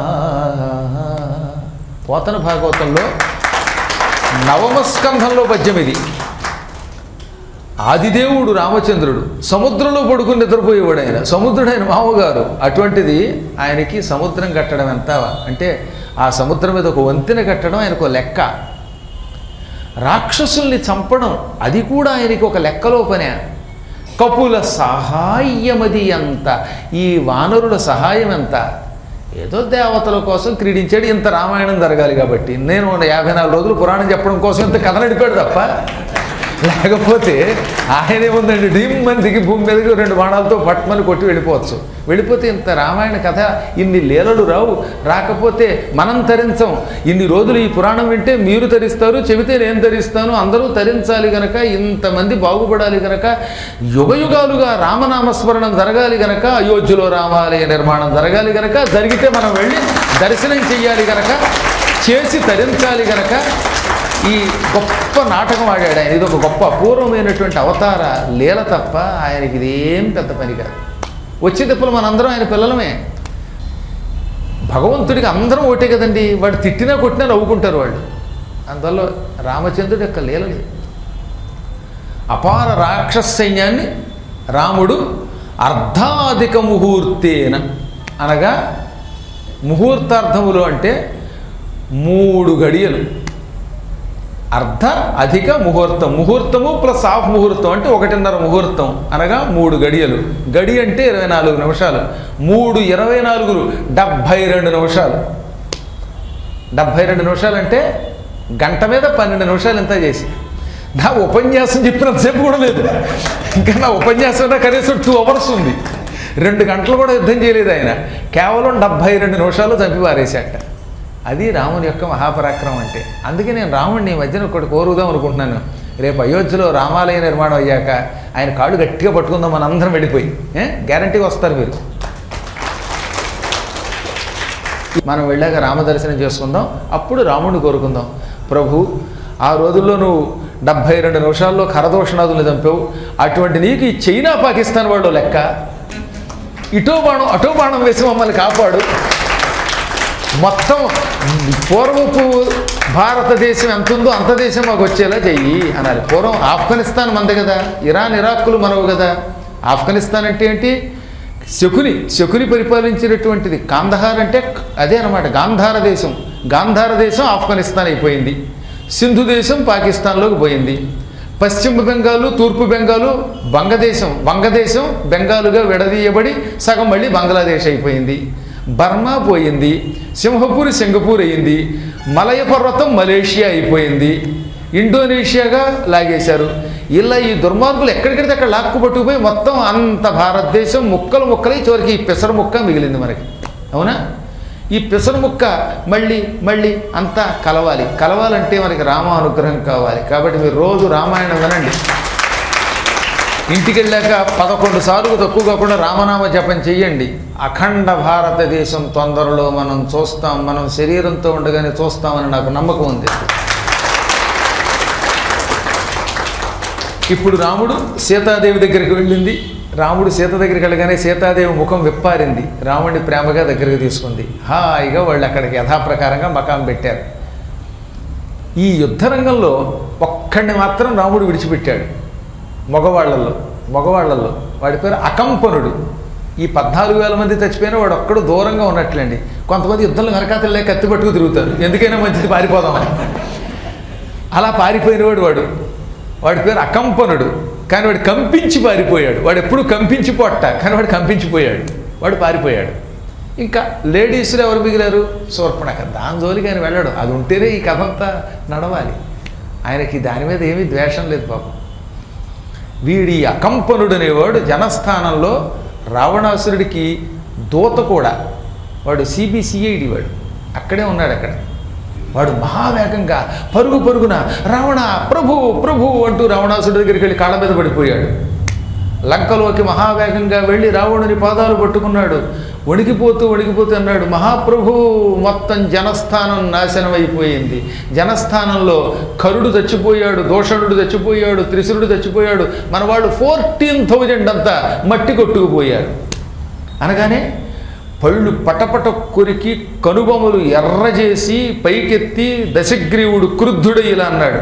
పోతన భాగవతంలో నవమ స్కంధంలో పద్యం ఇది ఆదిదేవుడు రామచంద్రుడు సముద్రంలో పడుకుని నిద్రపోయేవాడు ఆయన సముద్రుడు ఆయన మామగారు అటువంటిది ఆయనకి సముద్రం కట్టడం ఎంత అంటే ఆ సముద్రం మీద ఒక వంతెన కట్టడం ఆయనకు లెక్క రాక్షసుల్ని చంపడం అది కూడా ఆయనకి ఒక లెక్కలో పనే కపుల సహాయమది ఎంత ఈ వానరుల సహాయం ఎంత ఏదో దేవతల కోసం క్రీడించాడు ఇంత రామాయణం జరగాలి కాబట్టి నేను ఉన్న యాభై నాలుగు రోజులు పురాణం చెప్పడం కోసం ఇంత కథ నడిపాడు తప్ప లేకపోతే ఆయనే ఉందండి డిమ్ అని దిగి భూమి మీదకి రెండు బాణాలతో పట్మని కొట్టి వెళ్ళిపోవచ్చు వెళ్ళిపోతే ఇంత రామాయణ కథ ఇన్ని లీలలు రావు రాకపోతే మనం తరించం ఇన్ని రోజులు ఈ పురాణం వింటే మీరు తరిస్తారు చెబితే నేను తరిస్తాను అందరూ తరించాలి గనక ఇంతమంది బాగుపడాలి గనక యుగ యుగాలుగా రామనామస్మరణం జరగాలి గనక అయోధ్యలో రామాలయ నిర్మాణం జరగాలి గనక జరిగితే మనం వెళ్ళి దర్శనం చెయ్యాలి గనక చేసి తరించాలి గనక ఈ గొప్ప నాటకం ఆడాడు ఆయన ఇది ఒక గొప్ప అపూర్వమైనటువంటి అవతార లీల తప్ప ఆయనకి ఇదేం పెద్ద పని కాదు వచ్చే తిప్పలు మనందరం ఆయన పిల్లలమే భగవంతుడికి అందరం ఒకటే కదండి వాడు తిట్టినా కొట్టినా నవ్వుకుంటారు వాళ్ళు అందువల్ల రామచంద్రుడి యొక్క లీలలు అపార రాక్షస సైన్యాన్ని రాముడు అర్ధాధిక ముహూర్తేన అనగా ముహూర్తార్థములు అంటే మూడు గడియలు అర్ధ అధిక ముహూర్తం ముహూర్తము ప్లస్ హాఫ్ ముహూర్తం అంటే ఒకటిన్నర ముహూర్తం అనగా మూడు గడియలు గడి అంటే ఇరవై నాలుగు నిమిషాలు మూడు ఇరవై నాలుగులు డెబ్భై రెండు నిమిషాలు డెబ్భై రెండు నిమిషాలు అంటే గంట మీద పన్నెండు నిమిషాలు ఎంత చేసి నా ఉపన్యాసం చెప్పినంతసేపు కూడా లేదు ఇంకా నా ఉపన్యాసం అంటే కనీసం టూ అవర్స్ ఉంది రెండు గంటలు కూడా యుద్ధం చేయలేదు ఆయన కేవలం డెబ్భై రెండు నిమిషాలు చంపి పారేశాట అది రాముని యొక్క మహాపరాక్రమం అంటే అందుకే నేను రాముడిని ఈ మధ్యన ఒకటి కోరుదాం అనుకుంటున్నాను రేపు అయోధ్యలో రామాలయ నిర్మాణం అయ్యాక ఆయన కాళ్ళు గట్టిగా పట్టుకుందాం మన అందరం వెళ్ళిపోయి గ్యారంటీగా వస్తారు మీరు మనం వెళ్ళాక రామదర్శనం చేసుకుందాం అప్పుడు రాముడిని కోరుకుందాం ప్రభు ఆ రోజుల్లో నువ్వు డెబ్భై రెండు నిమిషాల్లో కరదోషణాదులు చంపావు అటువంటి నీకు ఈ చైనా పాకిస్తాన్ వాళ్ళు లెక్క ఇటో బాణం అటో బాణం వేసి మమ్మల్ని కాపాడు మొత్తం పూర్వపు భారతదేశం ఎంత ఉందో అంత దేశం మాకు వచ్చేలా చెయ్యి అనాలి పూర్వం ఆఫ్ఘనిస్తాన్ మంది కదా ఇరాన్ ఇరాక్కులు మనవు కదా ఆఫ్ఘనిస్తాన్ అంటే ఏంటి శకుని శకుని పరిపాలించినటువంటిది కాందహార్ అంటే అదే అనమాట గాంధార దేశం గాంధార దేశం ఆఫ్ఘనిస్తాన్ అయిపోయింది సింధు దేశం పాకిస్తాన్లోకి పోయింది పశ్చిమ బెంగాలు తూర్పు బెంగాలు బంగదేశం వంగదేశం బెంగాలుగా విడదీయబడి సగం మళ్ళీ బంగ్లాదేశ్ అయిపోయింది బర్మా పోయింది సింహపూర్ సింగపూర్ అయింది మలయ పర్వతం మలేషియా అయిపోయింది ఇండోనేషియాగా లాగేశారు ఇలా ఈ దుర్మార్గులు ఎక్కడికడితే అక్కడ లాక్కు పట్టుకుపోయి మొత్తం అంత భారతదేశం ముక్కలు ముక్కలై చివరికి ఈ పెసర ముక్క మిగిలింది మనకి అవునా ఈ పెసర ముక్క మళ్ళీ మళ్ళీ అంతా కలవాలి కలవాలంటే మనకి రామ అనుగ్రహం కావాలి కాబట్టి మీరు రోజు రామాయణం వినండి ఇంటికి వెళ్ళాక పదకొండు సార్లు తక్కువ కాకుండా రామనామ జపం చెయ్యండి అఖండ భారతదేశం తొందరలో మనం చూస్తాం మనం శరీరంతో ఉండగానే చూస్తామని నాకు నమ్మకం ఉంది ఇప్పుడు రాముడు సీతాదేవి దగ్గరికి వెళ్ళింది రాముడు సీత దగ్గరికి వెళ్ళగానే సీతాదేవి ముఖం విప్పారింది రాముడిని ప్రేమగా దగ్గరికి తీసుకుంది హాయిగా వాళ్ళు అక్కడికి యథాప్రకారంగా మకాం పెట్టారు ఈ యుద్ధరంగంలో ఒక్కడిని మాత్రం రాముడు విడిచిపెట్టాడు మగవాళ్లలో మగవాళ్లలో వాడి పేరు అకంపనుడు ఈ పద్నాలుగు వేల మంది చచ్చిపోయినా వాడు ఒక్కడు దూరంగా ఉన్నట్లండి కొంతమంది యుద్ధంలో వెనకాతలే కత్తి పట్టుకు తిరుగుతారు ఎందుకైనా మంచిది పారిపోదామని అలా పారిపోయినవాడు వాడు వాడి పేరు అకంపనుడు కానీ వాడు కంపించి పారిపోయాడు వాడు ఎప్పుడు కంపించి పొట్ట కానీ వాడు కంపించిపోయాడు వాడు పారిపోయాడు ఇంకా లేడీస్లో ఎవరు మిగిలారు శూర్పణఖ దాని జోలికి ఆయన వెళ్ళాడు అది ఉంటేనే ఈ కథ అంతా నడవాలి ఆయనకి దాని మీద ఏమీ ద్వేషం లేదు పాపం వీడి అకంపనుడు అనేవాడు జనస్థానంలో రావణాసురుడికి దూత కూడా వాడు సిబిసిఐడి వాడు అక్కడే ఉన్నాడు అక్కడ వాడు మహావేగంగా పరుగు పరుగున రావణ ప్రభు ప్రభు అంటూ రావణాసుడి దగ్గరికి వెళ్ళి కాళ్ళ మీద పడిపోయాడు లంకలోకి మహావేగంగా వెళ్ళి రావణుని పాదాలు పట్టుకున్నాడు వణికిపోతూ వణికిపోతూ అన్నాడు మహాప్రభు మొత్తం జనస్థానం నాశనం అయిపోయింది జనస్థానంలో కరుడు చచ్చిపోయాడు దోషణుడు చచ్చిపోయాడు త్రిశురుడు చచ్చిపోయాడు మన వాళ్ళు ఫోర్టీన్ థౌజండ్ అంతా మట్టి కొట్టుకుపోయారు అనగానే పళ్ళు పటపట కొరికి కనుబొమలు ఎర్రజేసి పైకెత్తి దశగ్రీవుడు క్రుద్ధుడై ఇలా అన్నాడు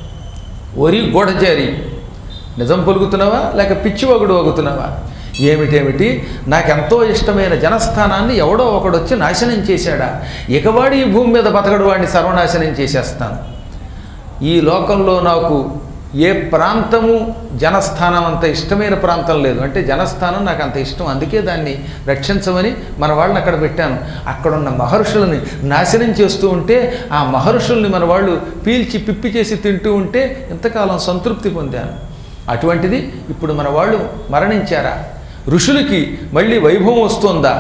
ఒరి గూఢచారి నిజం పలుకుతున్నావా లేక పిచ్చివగుడు వగుతున్నావా ఏమిటేమిటి నాకెంతో ఇష్టమైన జనస్థానాన్ని ఎవడో ఒకడు వచ్చి నాశనం చేశాడా ఇకవాడి ఈ భూమి మీద బతకడు వాడిని సర్వనాశనం చేసేస్తాను ఈ లోకంలో నాకు ఏ ప్రాంతము జనస్థానం అంత ఇష్టమైన ప్రాంతం లేదు అంటే జనస్థానం నాకు అంత ఇష్టం అందుకే దాన్ని రక్షించమని మన వాళ్ళని అక్కడ పెట్టాను అక్కడున్న మహర్షులని నాశనం చేస్తూ ఉంటే ఆ మహర్షుల్ని మన వాళ్ళు పీల్చి పిప్పి చేసి తింటూ ఉంటే ఇంతకాలం సంతృప్తి పొందాను అటువంటిది ఇప్పుడు మన వాళ్ళు మరణించారా ఋషులకి మళ్ళీ వైభవం వస్తుందా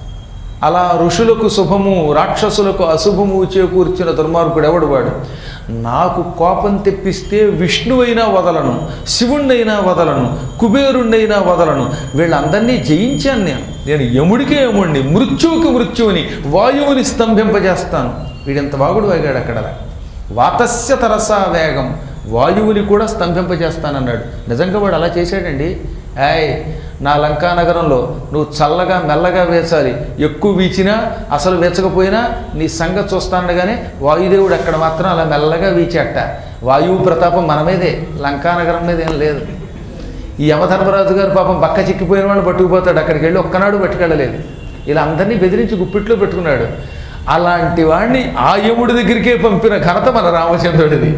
అలా ఋషులకు శుభము రాక్షసులకు అశుభము చేకూర్చిన దుర్మార్గుడు ఎవడు వాడు నాకు కోపం తెప్పిస్తే విష్ణువైనా వదలను శివుణ్ణైనా వదలను కుబేరుణ్ణైనా వదలను వీళ్ళందరినీ జయించాను నేను నేను యముడికే యముడిని మృత్యువుకి మృత్యువుని వాయువుని స్తంభింపజేస్తాను వీడింత వాగుడు వాగాడు అక్కడ వాతస్య తరసా వేగం వాయువుని కూడా స్తంభింపజేస్తానన్నాడు నిజంగా వాడు అలా చేశాడండి ఏయ్ నా లంకా నగరంలో నువ్వు చల్లగా మెల్లగా వేచాలి ఎక్కువ వీచినా అసలు వేచకపోయినా నీ సంగతి చూస్తానగానే వాయుదేవుడు అక్కడ మాత్రం అలా మెల్లగా వీచేట వాయువు ప్రతాపం మన మీదే లంకా నగరం మీద ఏం లేదు ఈ యమధర్మరాజు గారు పాపం పక్క చిక్కిపోయిన వాళ్ళు పట్టుకుపోతాడు అక్కడికి వెళ్ళి ఒక్కనాడు పట్టుకెళ్ళలేదు ఇలా అందరినీ బెదిరించి గుప్పిట్లో పెట్టుకున్నాడు అలాంటి వాడిని ఆ యముడి దగ్గరికే పంపిన ఘనత మన రామచంద్రుడిది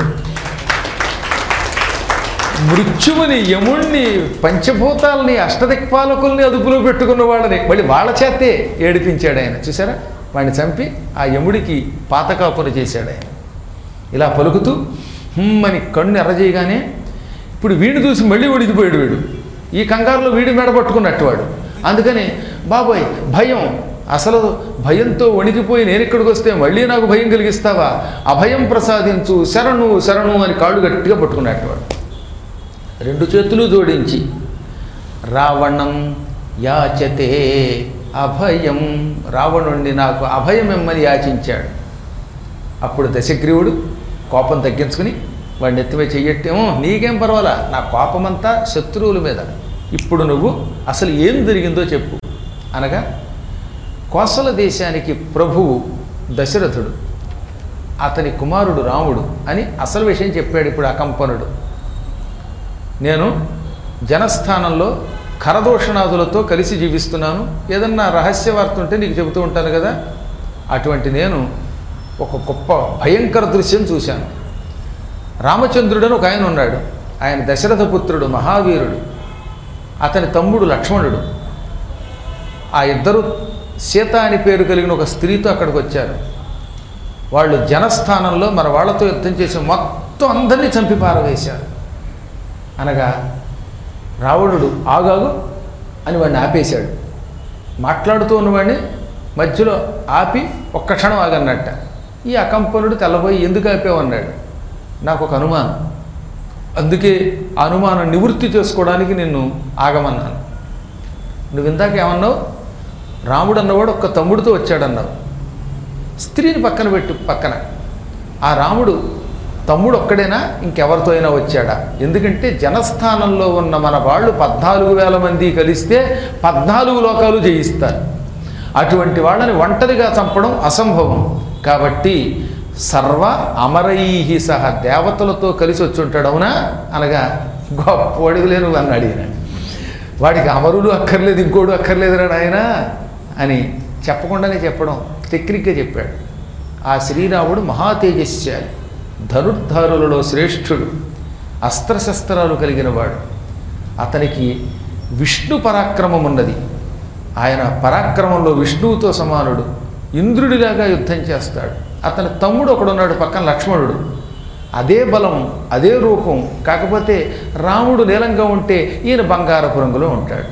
మృత్యువుని యముణ్ణి పంచభూతాలని అష్టదిక్పాలకుల్ని అదుపులో పెట్టుకున్న వాళ్ళని మళ్ళీ వాళ్ళ చేతే ఏడిపించాడు ఆయన చూసారా వాడిని చంపి ఆ యముడికి పాతకాపున చేశాడు ఆయన ఇలా పలుకుతూ హుమ్మని కన్ను ఎర్రజేయగానే ఇప్పుడు వీడిని చూసి మళ్ళీ ఉడికిపోయాడు వీడు ఈ కంగారులో వీడి మెడ పట్టుకున్నట్టు వాడు అందుకని బాబోయ్ భయం అసలు భయంతో వణికిపోయి నేను ఇక్కడికి వస్తే మళ్ళీ నాకు భయం కలిగిస్తావా అభయం ప్రసాదించు శరణు శరణు అని కాళ్ళు గట్టిగా పట్టుకున్నట్టు వాడు రెండు చేతులు జోడించి రావణం యాచతే అభయం రావణుణ్ణి నాకు అభయం ఇమ్మని యాచించాడు అప్పుడు దశగ్రీవుడు కోపం తగ్గించుకుని వాడిని ఎత్తిమే చెయ్యట్టేమో నీకేం పర్వాలా నా కోపమంతా శత్రువుల మీద ఇప్పుడు నువ్వు అసలు ఏం జరిగిందో చెప్పు అనగా కోసల దేశానికి ప్రభువు దశరథుడు అతని కుమారుడు రాముడు అని అసలు విషయం చెప్పాడు ఇప్పుడు అకంపనుడు నేను జనస్థానంలో కరదోషణాదులతో కలిసి జీవిస్తున్నాను ఏదన్నా రహస్య వార్త ఉంటే నీకు చెబుతూ ఉంటాను కదా అటువంటి నేను ఒక గొప్ప భయంకర దృశ్యం చూశాను రామచంద్రుడని ఒక ఆయన ఉన్నాడు ఆయన దశరథ పుత్రుడు మహావీరుడు అతని తమ్ముడు లక్ష్మణుడు ఆ ఇద్దరు సీత అని పేరు కలిగిన ఒక స్త్రీతో అక్కడికి వచ్చారు వాళ్ళు జనస్థానంలో మన వాళ్ళతో యుద్ధం చేసి మొత్తం అందరినీ చంపి పారవేశారు అనగా రావణుడు ఆగాగు అని వాడిని ఆపేశాడు మాట్లాడుతూ ఉన్నవాడిని మధ్యలో ఆపి ఒక్క క్షణం ఆగన్నట్ట ఈ అకంపనుడు తెల్లబోయి ఎందుకు ఆపావన్నాడు నాకు ఒక అనుమానం అందుకే ఆ అనుమానం నివృత్తి చేసుకోవడానికి నిన్ను ఆగమన్నాను నువ్వు ఇందాక ఏమన్నావు రాముడు అన్నవాడు ఒక్క తమ్ముడితో వచ్చాడన్నావు స్త్రీని పక్కన పెట్టు పక్కన ఆ రాముడు తమ్ముడు ఒక్కడేనా ఇంకెవరితో అయినా వచ్చాడా ఎందుకంటే జనస్థానంలో ఉన్న మన వాళ్ళు పద్నాలుగు వేల మంది కలిస్తే పద్నాలుగు లోకాలు జయిస్తారు అటువంటి వాళ్ళని ఒంటరిగా చంపడం అసంభవం కాబట్టి సర్వ అమరై సహా దేవతలతో కలిసి వచ్చి ఉంటాడు అవునా అనగా గొప్ప అడుగులేను అని అడిగినాడు వాడికి అమరులు అక్కర్లేదు ఇంకోడు అక్కర్లేదురా నాయన అని చెప్పకుండానే చెప్పడం టెక్నిక్గా చెప్పాడు ఆ శ్రీరాముడు మహా తేజస్శాలి ధనుర్ధారులలో శ్రేష్ఠుడు అస్త్రశస్త్రాలు కలిగిన వాడు అతనికి విష్ణు పరాక్రమం ఉన్నది ఆయన పరాక్రమంలో విష్ణువుతో సమానుడు ఇంద్రుడిలాగా యుద్ధం చేస్తాడు అతని తమ్ముడు ఒకడున్నాడు పక్కన లక్ష్మణుడు అదే బలం అదే రూపం కాకపోతే రాముడు నీలంగా ఉంటే ఈయన బంగారపు రంగులో ఉంటాడు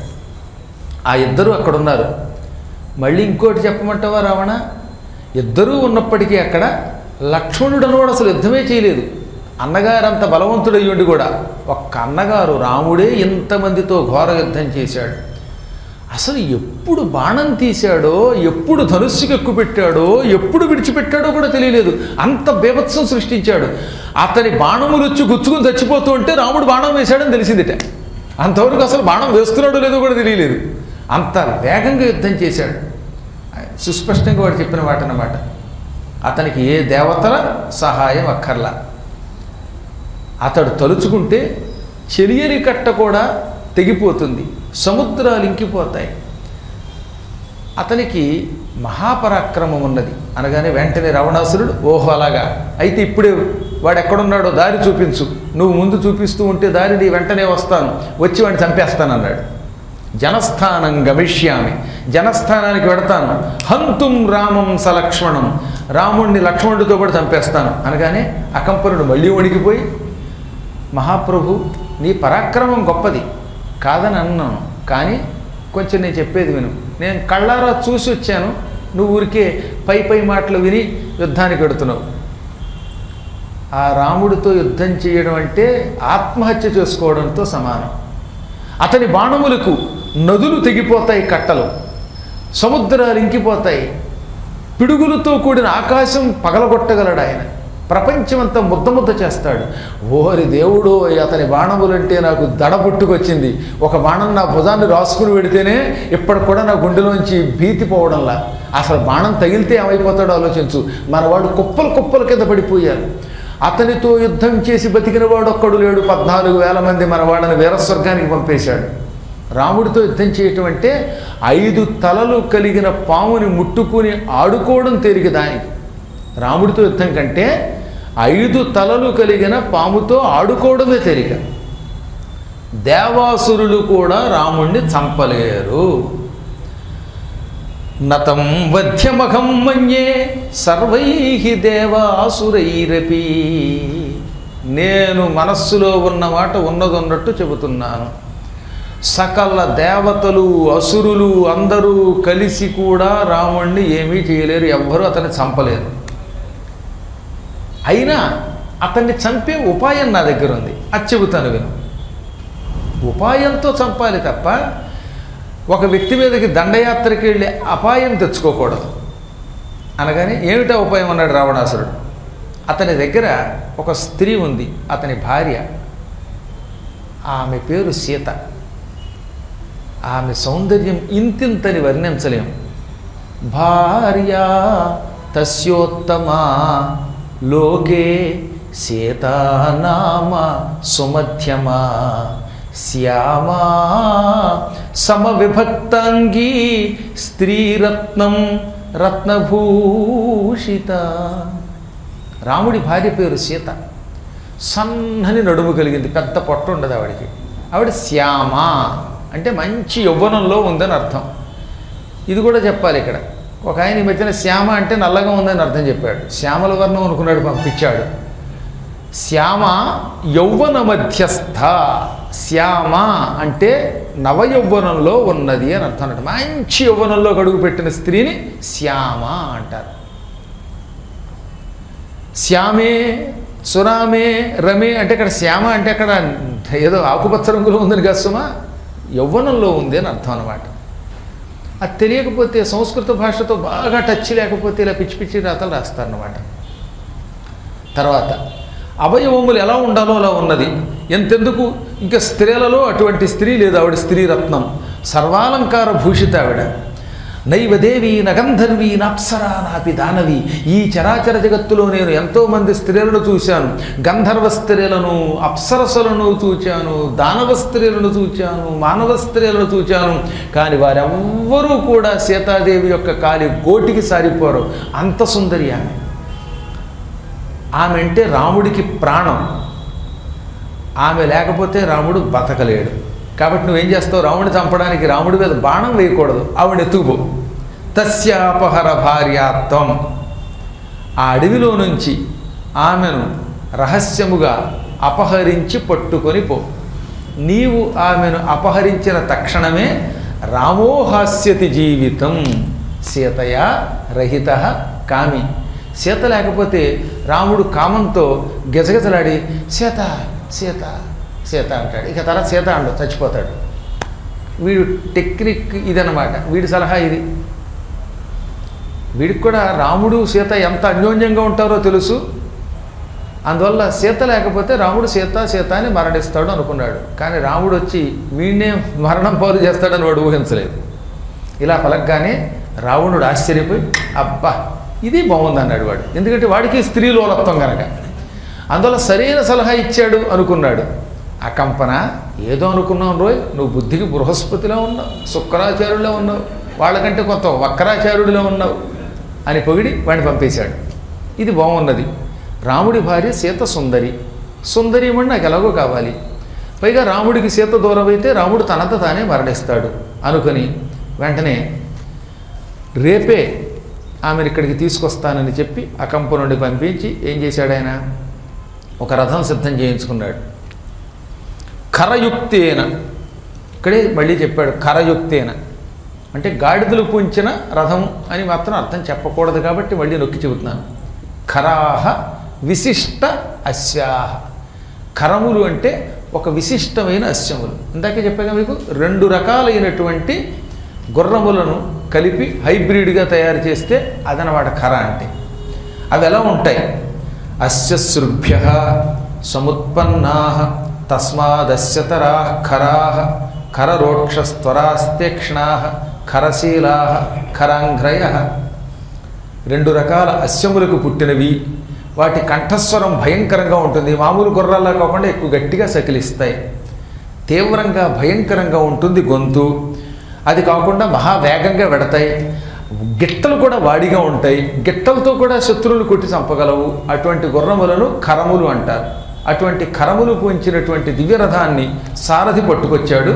ఆ ఇద్దరు అక్కడున్నారు మళ్ళీ ఇంకోటి చెప్పమంటావా రావణ ఇద్దరూ ఉన్నప్పటికీ అక్కడ లక్ష్మణుడు అన్నవాడు అసలు యుద్ధమే చేయలేదు అన్నగారు అంత బలవంతుడయ్యుండి కూడా ఒక్క అన్నగారు రాముడే ఇంతమందితో ఘోర యుద్ధం చేశాడు అసలు ఎప్పుడు బాణం తీశాడో ఎప్పుడు ధనుస్సుకి ఎక్కువ పెట్టాడో ఎప్పుడు విడిచిపెట్టాడో కూడా తెలియలేదు అంత బీభత్సం సృష్టించాడు అతని బాణములు వచ్చి గుచ్చుకుని చచ్చిపోతూ ఉంటే రాముడు బాణం వేశాడని తెలిసిందిట అంతవరకు అసలు బాణం వేస్తున్నాడో లేదో కూడా తెలియలేదు అంత వేగంగా యుద్ధం చేశాడు సుస్పష్టంగా వాడు చెప్పిన మాట అన్నమాట అతనికి ఏ దేవతల సహాయం అక్కర్లా అతడు తలుచుకుంటే చెలియని కట్ట కూడా తెగిపోతుంది సముద్రాలు ఇంకిపోతాయి అతనికి మహాపరాక్రమం ఉన్నది అనగానే వెంటనే రావణాసురుడు ఓహో అలాగా అయితే ఇప్పుడే వాడు ఎక్కడున్నాడో దారి చూపించు నువ్వు ముందు చూపిస్తూ ఉంటే దారి నీ వెంటనే వస్తాను వచ్చి వాడిని చంపేస్తానన్నాడు జనస్థానం గమిష్యామి జనస్థానానికి వెడతాను హంతుం రామం సలక్ష్మణం రాముణ్ణి లక్ష్మణుడితో కూడా చంపేస్తాను అనగానే అకంపనుడు మళ్ళీ వణికిపోయి మహాప్రభు నీ పరాక్రమం గొప్పది కాదని అన్నాను కానీ కొంచెం నేను చెప్పేది విను నేను కళ్ళారా చూసి వచ్చాను నువ్వు ఊరికే పై పై మాటలు విని యుద్ధానికి వెడుతున్నావు ఆ రాముడితో యుద్ధం చేయడం అంటే ఆత్మహత్య చేసుకోవడంతో సమానం అతని బాణములకు నదులు తెగిపోతాయి కట్టలు సముద్రాలు ఇంకిపోతాయి పిడుగులతో కూడిన ఆకాశం పగలగొట్టగలడు ఆయన ప్రపంచమంతా ముద్ద ముద్ద చేస్తాడు ఓరి దేవుడు అతని బాణములంటే నాకు దడ పుట్టుకొచ్చింది ఒక బాణం నా భుజాన్ని రాసుకుని పెడితేనే ఇప్పటికి కూడా నా గుండెలోంచి భీతి పోవడంలా అసలు బాణం తగిలితే ఏమైపోతాడో ఆలోచించు మన వాడు కుప్పలు కుప్పల కింద పడిపోయారు అతనితో యుద్ధం చేసి బతికిన వాడు ఒక్కడు లేడు పద్నాలుగు వేల మంది మన వాళ్ళని వీరస్వర్గానికి పంపేశాడు రాముడితో యుద్ధం చేయటం అంటే ఐదు తలలు కలిగిన పాముని ముట్టుకుని ఆడుకోవడం తేలిక దానికి రాముడితో యుద్ధం కంటే ఐదు తలలు కలిగిన పాముతో ఆడుకోవడమే తేలిక దేవాసురులు కూడా రాముణ్ణి చంపలేరు నతం వధ్యమఘం మన్యే సర్వై దేవాసురైరపి నేను మనస్సులో ఉన్న మాట ఉన్నదన్నట్టు చెబుతున్నాను సకల దేవతలు అసురులు అందరూ కలిసి కూడా రాముణ్ణి ఏమీ చేయలేరు ఎవ్వరూ అతన్ని చంపలేరు అయినా అతన్ని చంపే ఉపాయం నా దగ్గర ఉంది అది చెబుతాను విను ఉపాయంతో చంపాలి తప్ప ఒక వ్యక్తి మీదకి దండయాత్రకి వెళ్ళి అపాయం తెచ్చుకోకూడదు అనగానే ఏమిటా ఉపాయం అన్నాడు రావణాసురుడు అతని దగ్గర ఒక స్త్రీ ఉంది అతని భార్య ఆమె పేరు సీత ఆమె సౌందర్యం ఇంతింతని వర్ణించలేం భార్య తస్యోత్తమా లోకే సీతానామ సుమధ్యమా శ్యామా సమవిభక్తాంగీ స్త్రీరత్నం రత్నభూషిత రాముడి భార్య పేరు సీత సన్నని నడుము కలిగింది పెద్ద పొట్ట ఉండదు ఆవిడికి ఆవిడ శ్యామ అంటే మంచి యవ్వనంలో ఉందని అర్థం ఇది కూడా చెప్పాలి ఇక్కడ ఒక ఆయన ఈ మధ్యన శ్యామ అంటే నల్లగా ఉందని అర్థం చెప్పాడు శ్యామల వర్ణం అనుకున్నాడు పంపించాడు శ్యామ యౌవన మధ్యస్థ శ్యామ అంటే నవయౌవనంలో ఉన్నది అని అర్థం అన్నట్టు మంచి యౌవనంలో గడుగు పెట్టిన స్త్రీని శ్యామ అంటారు శ్యామే సురామే రమే అంటే ఇక్కడ శ్యామ అంటే అక్కడ ఏదో ఆకుపచ్చ రంగులో ఉందని కాదు సుమా యవ్వనంలో ఉంది అని అర్థం అనమాట అది తెలియకపోతే సంస్కృత భాషతో బాగా టచ్ లేకపోతే ఇలా పిచ్చి పిచ్చి రాతలు రాస్తారన్నమాట తర్వాత అవయవములు ఎలా ఉండాలో అలా ఉన్నది ఎంతెందుకు ఇంకా స్త్రీలలో అటువంటి స్త్రీ లేదు ఆవిడ స్త్రీ రత్నం సర్వాలంకార భూషిత ఆవిడ నైవదేవి నగంధర్వి నాప్సరా నాపి దానవి ఈ చరాచర జగత్తులో నేను ఎంతోమంది స్త్రీలను చూశాను గంధర్వ స్త్రీలను అప్సరసలను చూచాను దానవ స్త్రీలను చూచాను మానవ స్త్రీలను చూచాను కానీ వారెవ్వరూ కూడా సీతాదేవి యొక్క కాలి గోటికి సారిపోరు అంత సుందరి ఆమె ఆమె అంటే రాముడికి ప్రాణం ఆమె లేకపోతే రాముడు బతకలేడు కాబట్టి నువ్వేం చేస్తావు రాముడిని చంపడానికి రాముడి మీద బాణం వేయకూడదు ఆవిడ ఎత్తుకుపో తస్యాపహర భార్యాత్వం ఆ అడవిలో నుంచి ఆమెను రహస్యముగా అపహరించి పట్టుకొని పో నీవు ఆమెను అపహరించిన తక్షణమే రామోహాస్యతి జీవితం సీతయా రహిత కామి సీత లేకపోతే రాముడు కామంతో గజగజలాడి సీత సీత సీత అంటాడు ఇక తర్వాత సీత అండు చచ్చిపోతాడు వీడు టెక్నిక్ ఇదనమాట వీడి సలహా ఇది వీడికి కూడా రాముడు సీత ఎంత అన్యోన్యంగా ఉంటారో తెలుసు అందువల్ల సీత లేకపోతే రాముడు సీత సీత అని మరణిస్తాడు అనుకున్నాడు కానీ రాముడు వచ్చి వీడినే మరణం పాలు చేస్తాడని వాడు ఊహించలేదు ఇలా పలకగానే రావణుడు ఆశ్చర్యపోయి అబ్బా ఇది బాగుంది అన్నాడు వాడు ఎందుకంటే వాడికి స్త్రీలోలత్వం కనుక అందువల్ల సరైన సలహా ఇచ్చాడు అనుకున్నాడు ఆ కంపన ఏదో అనుకున్నావు రోయ్ నువ్వు బుద్ధికి బృహస్పతిలో ఉన్నావు శుక్రాచార్యుడిలో ఉన్నావు వాళ్ళకంటే కొంత వక్రాచార్యుడిలో ఉన్నావు అని పొగిడి వాడిని పంపేశాడు ఇది బాగున్నది రాముడి భార్య సీత సుందరి సుందరిమణి నాకు ఎలాగో కావాలి పైగా రాముడికి సీత దూరం అయితే రాముడు తనంత తానే మరణిస్తాడు అనుకుని వెంటనే రేపే ఆమెను ఇక్కడికి తీసుకొస్తానని చెప్పి ఆ కంపు నుండి పంపించి ఏం చేశాడు ఆయన ఒక రథం సిద్ధం చేయించుకున్నాడు కరయుక్తేన ఇక్కడే మళ్ళీ చెప్పాడు కరయుక్తేన అంటే గాడిదలు పుంచిన రథం అని మాత్రం అర్థం చెప్పకూడదు కాబట్టి మళ్ళీ నొక్కి చెబుతున్నాను ఖరాహ విశిష్ట అశ్యాహ కరములు అంటే ఒక విశిష్టమైన అశ్వములు ఇందాకే చెప్పాక మీకు రెండు రకాలైనటువంటి గుర్రములను కలిపి హైబ్రిడ్గా తయారు చేస్తే అదనమాట ఖర అంటే అవి ఎలా ఉంటాయి అస్య శృభ్య సముత్పన్నా తస్మాదస్యతరా ఖరా ఖరరోక్షస్వరాస్తేక్షణా ఖరశీలా ఖరాంఘ్రయ రెండు రకాల అశ్వములకు పుట్టినవి వాటి కంఠస్వరం భయంకరంగా ఉంటుంది మామూలు గుర్రాల్లా కాకుండా ఎక్కువ గట్టిగా సకిలిస్తాయి తీవ్రంగా భయంకరంగా ఉంటుంది గొంతు అది కాకుండా మహావేగంగా వెడతాయి గిట్టలు కూడా వాడిగా ఉంటాయి గిట్టలతో కూడా శత్రువులు కొట్టి చంపగలవు అటువంటి గుర్రములను కరములు అంటారు అటువంటి కరములు పూంచినటువంటి దివ్యరథాన్ని సారథి పట్టుకొచ్చాడు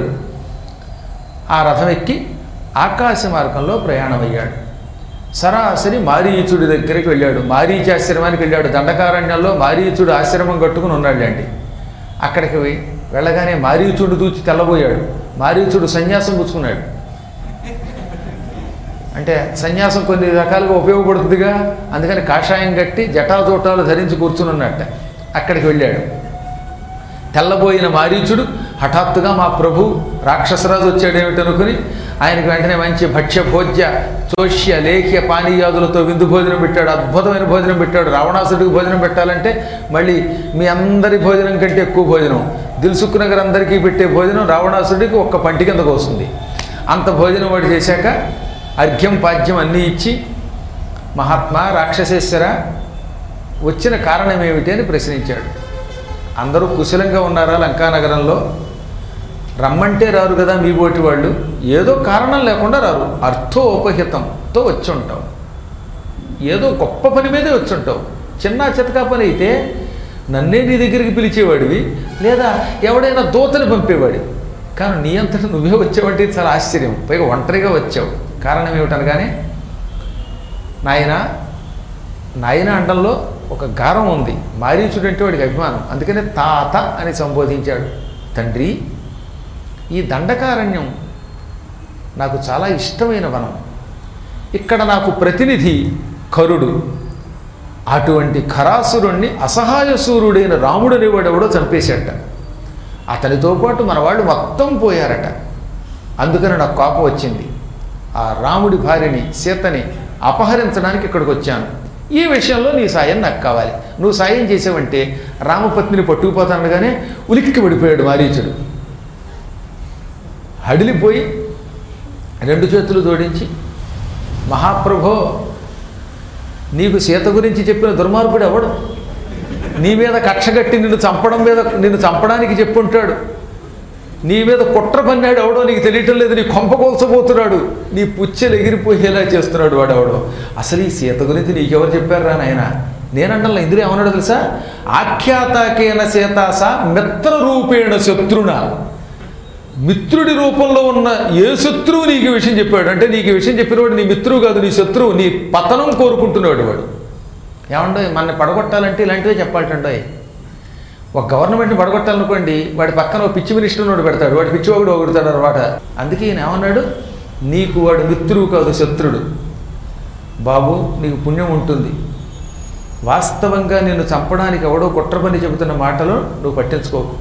ఆ రథం ఎక్కి ఆకాశ మార్గంలో ప్రయాణమయ్యాడు సరాసరి మారీచుడి దగ్గరికి వెళ్ళాడు మారీచి ఆశ్రమానికి వెళ్ళాడు దండకారణ్యంలో మారీచుడు ఆశ్రమం కట్టుకుని ఉన్నాడండి అక్కడికి వె- వెళ్ళగానే మారీచుడు చూచి తెల్లబోయాడు మారీచుడు సన్యాసం పుచ్చుకున్నాడు అంటే సన్యాసం కొన్ని రకాలుగా ఉపయోగపడుతుందిగా అందుకని కాషాయం కట్టి జటాజోటాలు ధరించి కూర్చుని ఉన్నట్ట అక్కడికి వెళ్ళాడు తెల్లబోయిన మారీచుడు హఠాత్తుగా మా ప్రభు రాక్షసరాజు వచ్చాడేమిటనుకుని ఆయనకు వెంటనే మంచి భక్ష్య భోజ్య చోష్య లేఖ్య పానీయాదులతో విందు భోజనం పెట్టాడు అద్భుతమైన భోజనం పెట్టాడు రావణాసుడికి భోజనం పెట్టాలంటే మళ్ళీ మీ అందరి భోజనం కంటే ఎక్కువ భోజనం దిల్సుఖ్ నగర్ అందరికీ పెట్టే భోజనం రావణాసుడికి ఒక్క పంటి కిందకు వస్తుంది అంత భోజనం వాడు చేశాక అర్ఘ్యం పాద్యం అన్నీ ఇచ్చి మహాత్మా రాక్షసేశ్వర వచ్చిన కారణం ఏమిటి అని ప్రశ్నించాడు అందరూ కుశలంగా ఉన్నారా లంకానగరంలో రమ్మంటే రారు కదా మీ బోటి వాళ్ళు ఏదో కారణం లేకుండా రారు అర్థోపహితంతో వచ్చి ఉంటావు ఏదో గొప్ప పని మీదే వచ్చి ఉంటావు చిన్న చితకా పని అయితే నన్నే నీ దగ్గరికి పిలిచేవాడివి లేదా ఎవడైనా దూతని పంపేవాడివి కానీ నీ అంతటా నువ్వే వచ్చావంటే ఇది చాలా ఆశ్చర్యం పైగా ఒంటరిగా వచ్చావు కారణం ఏమిటనగానే నాయన నాయన అండంలో ఒక గారం ఉంది మారీచుడు అంటే వాడికి అభిమానం అందుకనే తాత అని సంబోధించాడు తండ్రి ఈ దండకారణ్యం నాకు చాలా ఇష్టమైన వనం ఇక్కడ నాకు ప్రతినిధి కరుడు అటువంటి ఖరాసురుణ్ణి అసహాయ సూర్యుడైన రాముడు అనేవాడెవడో చంపేశాట అతనితో పాటు మన వాళ్ళు మొత్తం పోయారట అందుకని నాకు కోపం వచ్చింది ఆ రాముడి భార్యని సీతని అపహరించడానికి ఇక్కడికి వచ్చాను ఈ విషయంలో నీ సాయం నాకు కావాలి నువ్వు సాయం చేసావంటే రామపత్నిని పట్టుకుపోతానగానే ఉలిక్కి పడిపోయాడు మారీచుడు హడిలిపోయి రెండు చేతులు జోడించి మహాప్రభో నీకు సీత గురించి చెప్పిన దుర్మార్గుడు ఎవడు నీ మీద కక్షగట్టి నిన్ను చంపడం మీద నిన్ను చంపడానికి చెప్పుంటాడు నీ మీద కుట్ర పన్నాడు ఎవడో నీకు తెలియటం లేదు నీ కొంప కోల్చబోతున్నాడు నీ పుచ్చెలు ఎగిరిపోయేలా చేస్తున్నాడు వాడు ఎవడో అసలు ఈ సీత గురించి నీకెవరు చెప్పారు రా నాయన నేనంటల్లా ఇందులో ఏమన్నాడు తెలుసా ఆఖ్యాతాకేన సీతాస మిత్ర రూపేణ శత్రుణ మిత్రుడి రూపంలో ఉన్న ఏ శత్రువు నీకు ఈ విషయం చెప్పాడు అంటే నీకు ఈ విషయం చెప్పినవాడు నీ మిత్రువు కాదు నీ శత్రువు నీ పతనం కోరుకుంటున్నాడు వాడు ఏమండో మన పడగొట్టాలంటే ఇలాంటివే చెప్పాలంటోయ్ ఒక గవర్నమెంట్ని పడగొట్టాలనుకోండి వాడి పక్కన ఒక పిచ్చి మినిస్టర్ వాడు పెడతాడు వాడి పిచ్చి ఒకడు ఒకడుతాడు అనమాట అందుకే ఈయన ఏమన్నాడు నీకు వాడు మిత్రువు కాదు శత్రుడు బాబు నీకు పుణ్యం ఉంటుంది వాస్తవంగా నిన్ను చంపడానికి ఎవడో కుట్ర పని చెబుతున్న మాటలు నువ్వు పట్టించుకోకు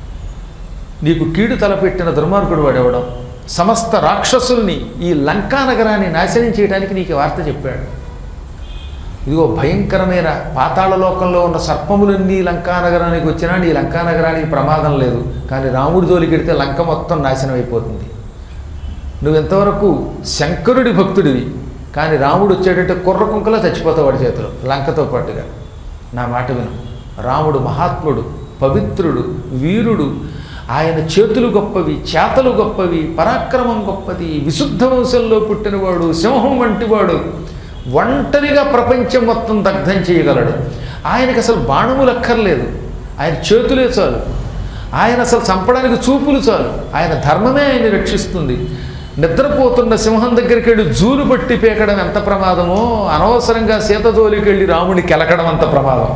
నీకు కీడు తలపెట్టిన దుర్మార్గుడు వాడెవడం సమస్త రాక్షసుల్ని ఈ లంకా నగరాన్ని నాశనం చేయడానికి నీకు ఈ వార్త చెప్పాడు ఇదిగో భయంకరమైన పాతాళ లోకంలో ఉన్న సర్పములన్నీ లంకా నగరానికి వచ్చినా నీ లంకా నగరానికి ప్రమాదం లేదు కానీ రాముడి జోలికెడితే లంక మొత్తం నాశనం అయిపోతుంది నువ్వు ఎంతవరకు శంకరుడి భక్తుడివి కానీ రాముడు వచ్చేటంటే కుర్ర కుంకలా చచ్చిపోతావు వాడి చేతిలో లంకతో పాటుగా నా మాట విను రాముడు మహాత్ముడు పవిత్రుడు వీరుడు ఆయన చేతులు గొప్పవి చేతలు గొప్పవి పరాక్రమం గొప్పది విశుద్ధ వంశంలో పుట్టినవాడు సింహం వంటివాడు ఒంటరిగా ప్రపంచం మొత్తం దగ్ధం చేయగలడు ఆయనకి అసలు బాణములు అక్కర్లేదు ఆయన చేతులే చాలు ఆయన అసలు చంపడానికి చూపులు చాలు ఆయన ధర్మమే ఆయన్ని రక్షిస్తుంది నిద్రపోతున్న సింహం దగ్గరికి వెళ్ళి జూలు పట్టి పీకడం ఎంత ప్రమాదమో అనవసరంగా సీత జోలికి వెళ్ళి రాముని కెలకడం అంత ప్రమాదం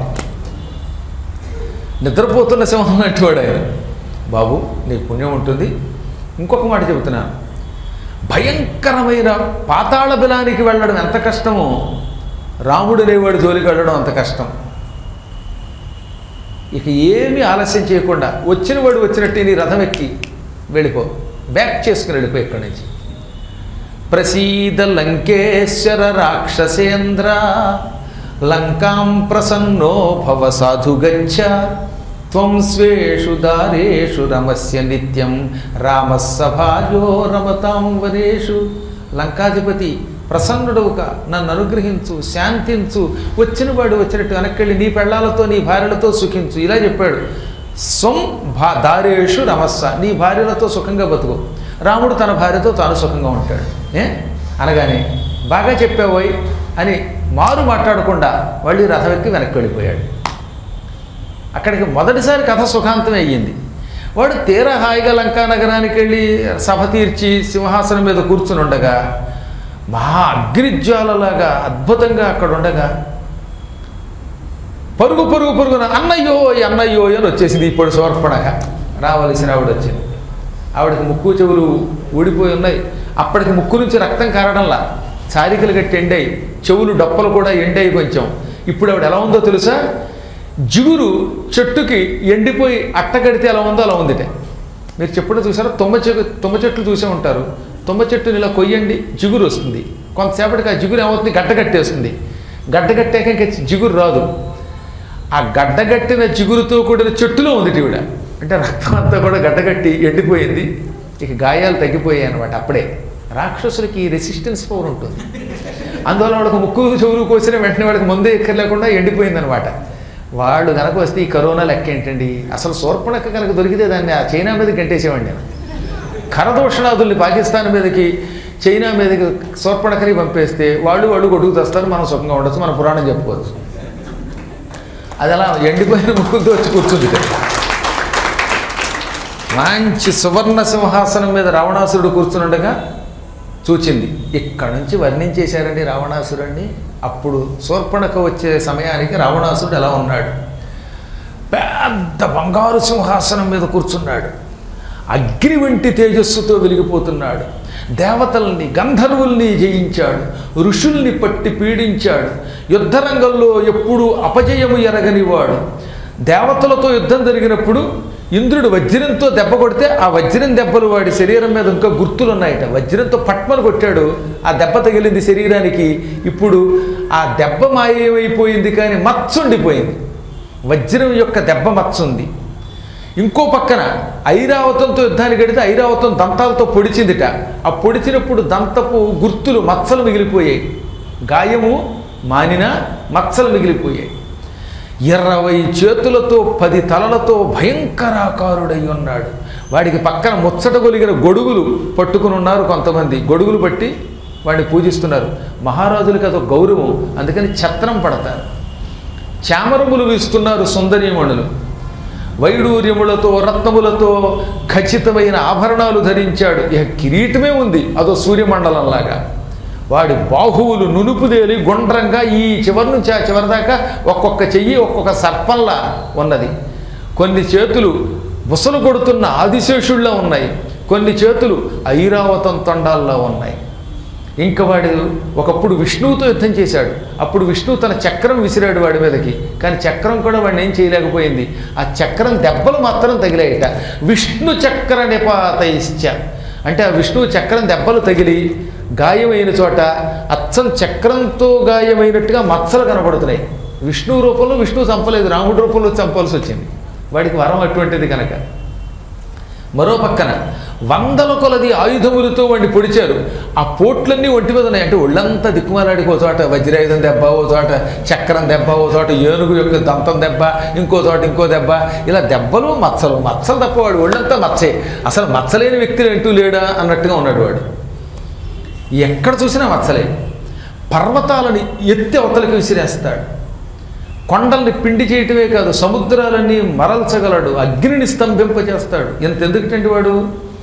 నిద్రపోతున్న సింహం లాంటి వాడు ఆయన బాబు నీకు పుణ్యం ఉంటుంది ఇంకొక మాట చెబుతున్నాను భయంకరమైన పాతాళ బిలానికి వెళ్ళడం ఎంత కష్టమో రాముడు అనేవాడు జోలికి వెళ్ళడం అంత కష్టం ఇక ఏమీ ఆలస్యం చేయకుండా వచ్చిన వాడు వచ్చినట్టు నీ రథం ఎక్కి వెళ్ళిపో బ్యాక్ చేసుకుని వెళ్ళిపో ఇక్కడి నుంచి ప్రసీద లంకేశ్వర రాక్షసేంద్ర లంకాం ప్రసన్నో భవ సాధు గచ్చ త్వం స్వేషు దారేషు రమస్య నిత్యం రామస్సభాయో రమతాం వరేషు లంకాధిపతి ప్రసన్నుడవుక నన్ను అనుగ్రహించు శాంతించు వచ్చినవాడు వచ్చినట్టు వెనక్కెళ్ళి నీ పెళ్ళాలతో నీ భార్యలతో సుఖించు ఇలా చెప్పాడు స్వం భా దారేషు రమస్స నీ భార్యలతో సుఖంగా బతుకు రాముడు తన భార్యతో తాను సుఖంగా ఉంటాడు ఏ అనగానే బాగా చెప్పావోయ్ అని మారు మాట్లాడకుండా మళ్ళీ రథం ఎక్కి వెనక్కి వెళ్ళిపోయాడు అక్కడికి మొదటిసారి కథ సుఖాంతం అయ్యింది వాడు తీరా హాయిగా లంకా నగరానికి వెళ్ళి సభ తీర్చి సింహాసనం మీద కూర్చుని ఉండగా మహా అగ్నిజ్వాలలాగా అద్భుతంగా అక్కడ ఉండగా పరుగు పరుగు పరుగున అన్నయ్యో అన్నయ్యో అని వచ్చేసింది ఇప్పుడు సమర్పణగా రావలసిన ఆవిడ వచ్చింది ఆవిడకి ముక్కు చెవులు ఊడిపోయి ఉన్నాయి అప్పటికి ముక్కు నుంచి రక్తం కారడంలా చారికలు గట్టి ఎండాయి చెవులు డప్పలు కూడా ఎండాయి కొంచెం ఇప్పుడు ఆవిడ ఎలా ఉందో తెలుసా జిగురు చెట్టుకి ఎండిపోయి అట్ట కడితే ఎలా ఉందో అలా ఉందిట మీరు చెప్పుడు చూసారా తుమ్మ చెట్టు తుమ్మ చెట్లు చూసే ఉంటారు తుమ్మ చెట్టుని ఇలా కొయ్యండి జిగురు వస్తుంది కొంతసేపటికి ఆ జిగురు ఏమవుతుంది గడ్డ కట్టేస్తుంది గడ్డ కట్టాక ఇంకా జిగురు రాదు ఆ గడ్డగట్టిన జిగురుతో కూడిన చెట్టులో ఉంది ఈవిడ అంటే రక్తం అంతా కూడా గడ్డగట్టి ఎండిపోయింది ఇక గాయాలు తగ్గిపోయాయి అనమాట అప్పుడే రాక్షసులకి రెసిస్టెన్స్ పవర్ ఉంటుంది అందువల్ల వాళ్ళకి ముక్కు చెవులు కోసిన వెంటనే వాళ్ళకి ముందే ఎక్కర్లేకుండా ఎండిపోయిందనమాట వాళ్ళు కనుక వస్తే ఈ కరోనా లెక్క ఏంటండి అసలు శూర్పణక కనుక దొరికితే దాన్ని ఆ చైనా మీద గంటేసేవాడిని నేను కరదోషణాదుల్ని పాకిస్తాన్ మీదకి చైనా మీదకి శూర్పణకని పంపేస్తే వాళ్ళు వాళ్ళు కొడుకు తెస్తారు మనం సుఖంగా ఉండొచ్చు మన పురాణం చెప్పుకోవచ్చు అది అలా ఎండిపోయిన ముక్కులతో వచ్చి కూర్చుంది మంచి సువర్ణ సింహాసనం మీద రావణాసురుడు కూర్చునుండగా చూచింది ఇక్కడ నుంచి వర్ణించేశారండి రావణాసురుడిని అప్పుడు శూర్పణక వచ్చే సమయానికి రావణాసురుడు ఎలా ఉన్నాడు పెద్ద బంగారు సింహాసనం మీద కూర్చున్నాడు అగ్ని వంటి తేజస్సుతో వెలిగిపోతున్నాడు దేవతల్ని గంధర్వుల్ని జయించాడు ఋషుల్ని పట్టి పీడించాడు యుద్ధరంగంలో ఎప్పుడూ అపజయము ఎరగనివాడు దేవతలతో యుద్ధం జరిగినప్పుడు ఇంద్రుడు వజ్రంతో దెబ్బ కొడితే ఆ వజ్రం దెబ్బలు వాడి శరీరం మీద ఇంకా గుర్తులు ఉన్నాయట వజ్రంతో పట్మను కొట్టాడు ఆ దెబ్బ తగిలింది శరీరానికి ఇప్పుడు ఆ దెబ్బ మాయమైపోయింది కానీ మచ్చుండిపోయింది వజ్రం యొక్క దెబ్బ మచ్చుంది ఇంకో పక్కన ఐరావతంతో యుద్ధానికి గడితే ఐరావతం దంతాలతో పొడిచిందిట ఆ పొడిచినప్పుడు దంతపు గుర్తులు మచ్చలు మిగిలిపోయాయి గాయము మానిన మచ్చలు మిగిలిపోయాయి ఇరవై చేతులతో పది తలలతో భయంకరాకారుడై ఉన్నాడు వాడికి పక్కన ముచ్చట గొలిగిన గొడుగులు పట్టుకుని ఉన్నారు కొంతమంది గొడుగులు పట్టి వాడిని పూజిస్తున్నారు మహారాజులకి అదొక గౌరవం అందుకని ఛత్రం పడతారు చామరములు వీస్తున్నారు సుందరీమణులు వైడూర్యములతో రత్నములతో ఖచ్చితమైన ఆభరణాలు ధరించాడు ఇక కిరీటమే ఉంది అదో సూర్యమండలంలాగా వాడి బాహువులు నునుపుదేలి గుండ్రంగా ఈ చివరి నుంచి ఆ చివరి దాకా ఒక్కొక్క చెయ్యి ఒక్కొక్క సర్పంలా ఉన్నది కొన్ని చేతులు బుసలు కొడుతున్న ఆదిశేషుల్లా ఉన్నాయి కొన్ని చేతులు ఐరావతం తొండాల్లో ఉన్నాయి ఇంకా వాడు ఒకప్పుడు విష్ణువుతో యుద్ధం చేశాడు అప్పుడు విష్ణువు తన చక్రం విసిరాడు వాడి మీదకి కానీ చక్రం కూడా వాడిని ఏం చేయలేకపోయింది ఆ చక్రం దెబ్బలు మాత్రం తగిలాయట విష్ణు చక్ర నిపాతయిశ్చ అంటే ఆ విష్ణువు చక్రం దెబ్బలు తగిలి గాయమైన చోట అచ్చం చక్రంతో గాయమైనట్టుగా మచ్చలు కనపడుతున్నాయి విష్ణువు రూపంలో విష్ణువు చంపలేదు రాముడి రూపంలో చంపాల్సి వచ్చింది వాడికి వరం అటువంటిది కనుక మరో పక్కన వందల కొలది ఆయుధములతో వాడిని పొడిచారు ఆ పోట్లన్నీ ఒంటి మీద ఉన్నాయి అంటే ఒళ్ళంతా దిక్కుమాలాడికి ఓ చోట వజ్రాయుధం దెబ్బ ఓ చోట చక్రం దెబ్బ ఓ చోట ఏనుగు యొక్క దంతం దెబ్బ ఇంకో చోట ఇంకో దెబ్బ ఇలా దెబ్బలు మచ్చలు మచ్చలు తప్ప వాడు ఒళ్ళంతా మచ్చే అసలు మచ్చలేని వ్యక్తులు అంటూ లేడా అన్నట్టుగా ఉన్నాడు వాడు ఎక్కడ చూసినా మచ్చలే పర్వతాలని ఎత్తి అవతలకి విసిరేస్తాడు కొండల్ని పిండి చేయటమే కాదు సముద్రాలన్నీ మరల్చగలడు అగ్నిని స్తంభింపచేస్తాడు ఎంత ఎందుకంటే వాడు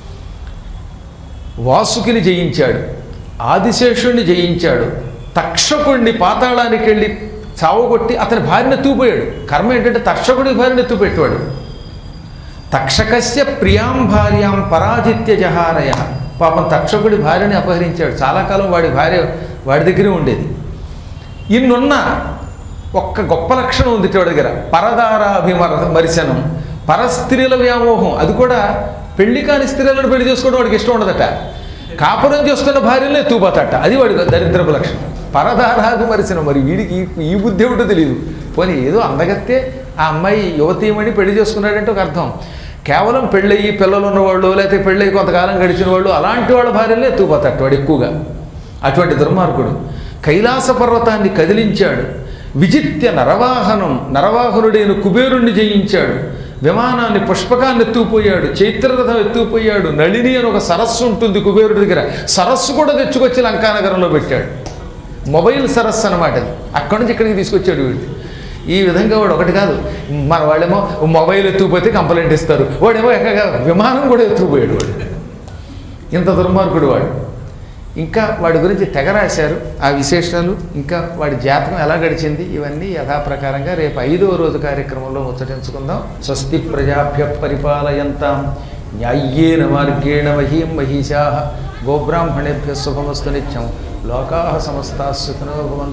వాసుకిని జయించాడు ఆదిశేషుణ్ణి జయించాడు తక్షకుణ్ణి పాతాళానికి వెళ్ళి చావగొట్టి అతని భార్యను ఎత్తుకుపోయాడు కర్మ ఏంటంటే తక్షకుడి భార్యను ఎత్తుపెట్టేవాడు తక్షకస్య ప్రియాం భార్యాం పరాజిత్య జహారయ పాపం తక్షకుడి భార్యని అపహరించాడు చాలా కాలం వాడి భార్య వాడి దగ్గరే ఉండేది ఇన్నున్న ఒక్క గొప్ప లక్షణం ఉంది వాడి దగ్గర పరదారాభిమర మరిశనం పరస్త్రీల వ్యామోహం అది కూడా పెళ్లి కాని స్త్రీలను పెళ్లి చేసుకోవడం వాడికి ఇష్టం ఉండదట కాపురం చేస్తున్న భార్యలే ఎత్తుకుపోతాట అది వాడి దరిద్రపు లక్షణం పరదారాభిమరిశనం మరి వీడికి ఈ- ఈ బుద్ధి ఏమిటో తెలియదు పోనీ ఏదో అందగత్తే ఆ అమ్మాయి యువతీయమని పెళ్లి చేసుకున్నాడంటే ఒక అర్థం కేవలం పెళ్ళయి పిల్లలు ఉన్నవాళ్ళు లేకపోతే పెళ్ళయి కొంతకాలం గడిచిన వాళ్ళు అలాంటి వాళ్ళ భార్యలే ఎత్తుకుపోతాడు వాడు ఎక్కువగా అటువంటి దుర్మార్గుడు కైలాస పర్వతాన్ని కదిలించాడు విజిత్య నరవాహనం నరవాహనుడైన కుబేరుణ్ణి జయించాడు విమానాన్ని పుష్పకాన్ని ఎత్తుకుపోయాడు చైత్రరథం ఎత్తుకుపోయాడు నళిని అని ఒక సరస్సు ఉంటుంది కుబేరుడి దగ్గర సరస్సు కూడా తెచ్చుకొచ్చి లంకానగరంలో పెట్టాడు మొబైల్ సరస్సు అనమాట అది అక్కడి నుంచి ఇక్కడికి తీసుకొచ్చాడు వీడు ఈ విధంగా వాడు ఒకటి కాదు మన వాళ్ళేమో మొబైల్ ఎత్తుకుపోతే కంప్లైంట్ ఇస్తారు వాడేమో ఎక్కగా విమానం కూడా ఎత్తుకుపోయాడు వాడు ఇంత దుర్మార్గుడు వాడు ఇంకా వాడి గురించి తెగ రాశారు ఆ విశేషాలు ఇంకా వాడి జాతకం ఎలా గడిచింది ఇవన్నీ యథాప్రకారంగా రేపు ఐదవ రోజు కార్యక్రమంలో ముచ్చటించుకుందాం స్వస్తి ప్రజాభ్య పరిపాలయంతాం న్యాయ్యేన మార్గేణ మహీం మహిషా గోబ్రాహ్మణేభ్య శుభమస్తు నిత్యం లోకా సమస్తా సుఖినో భవంతు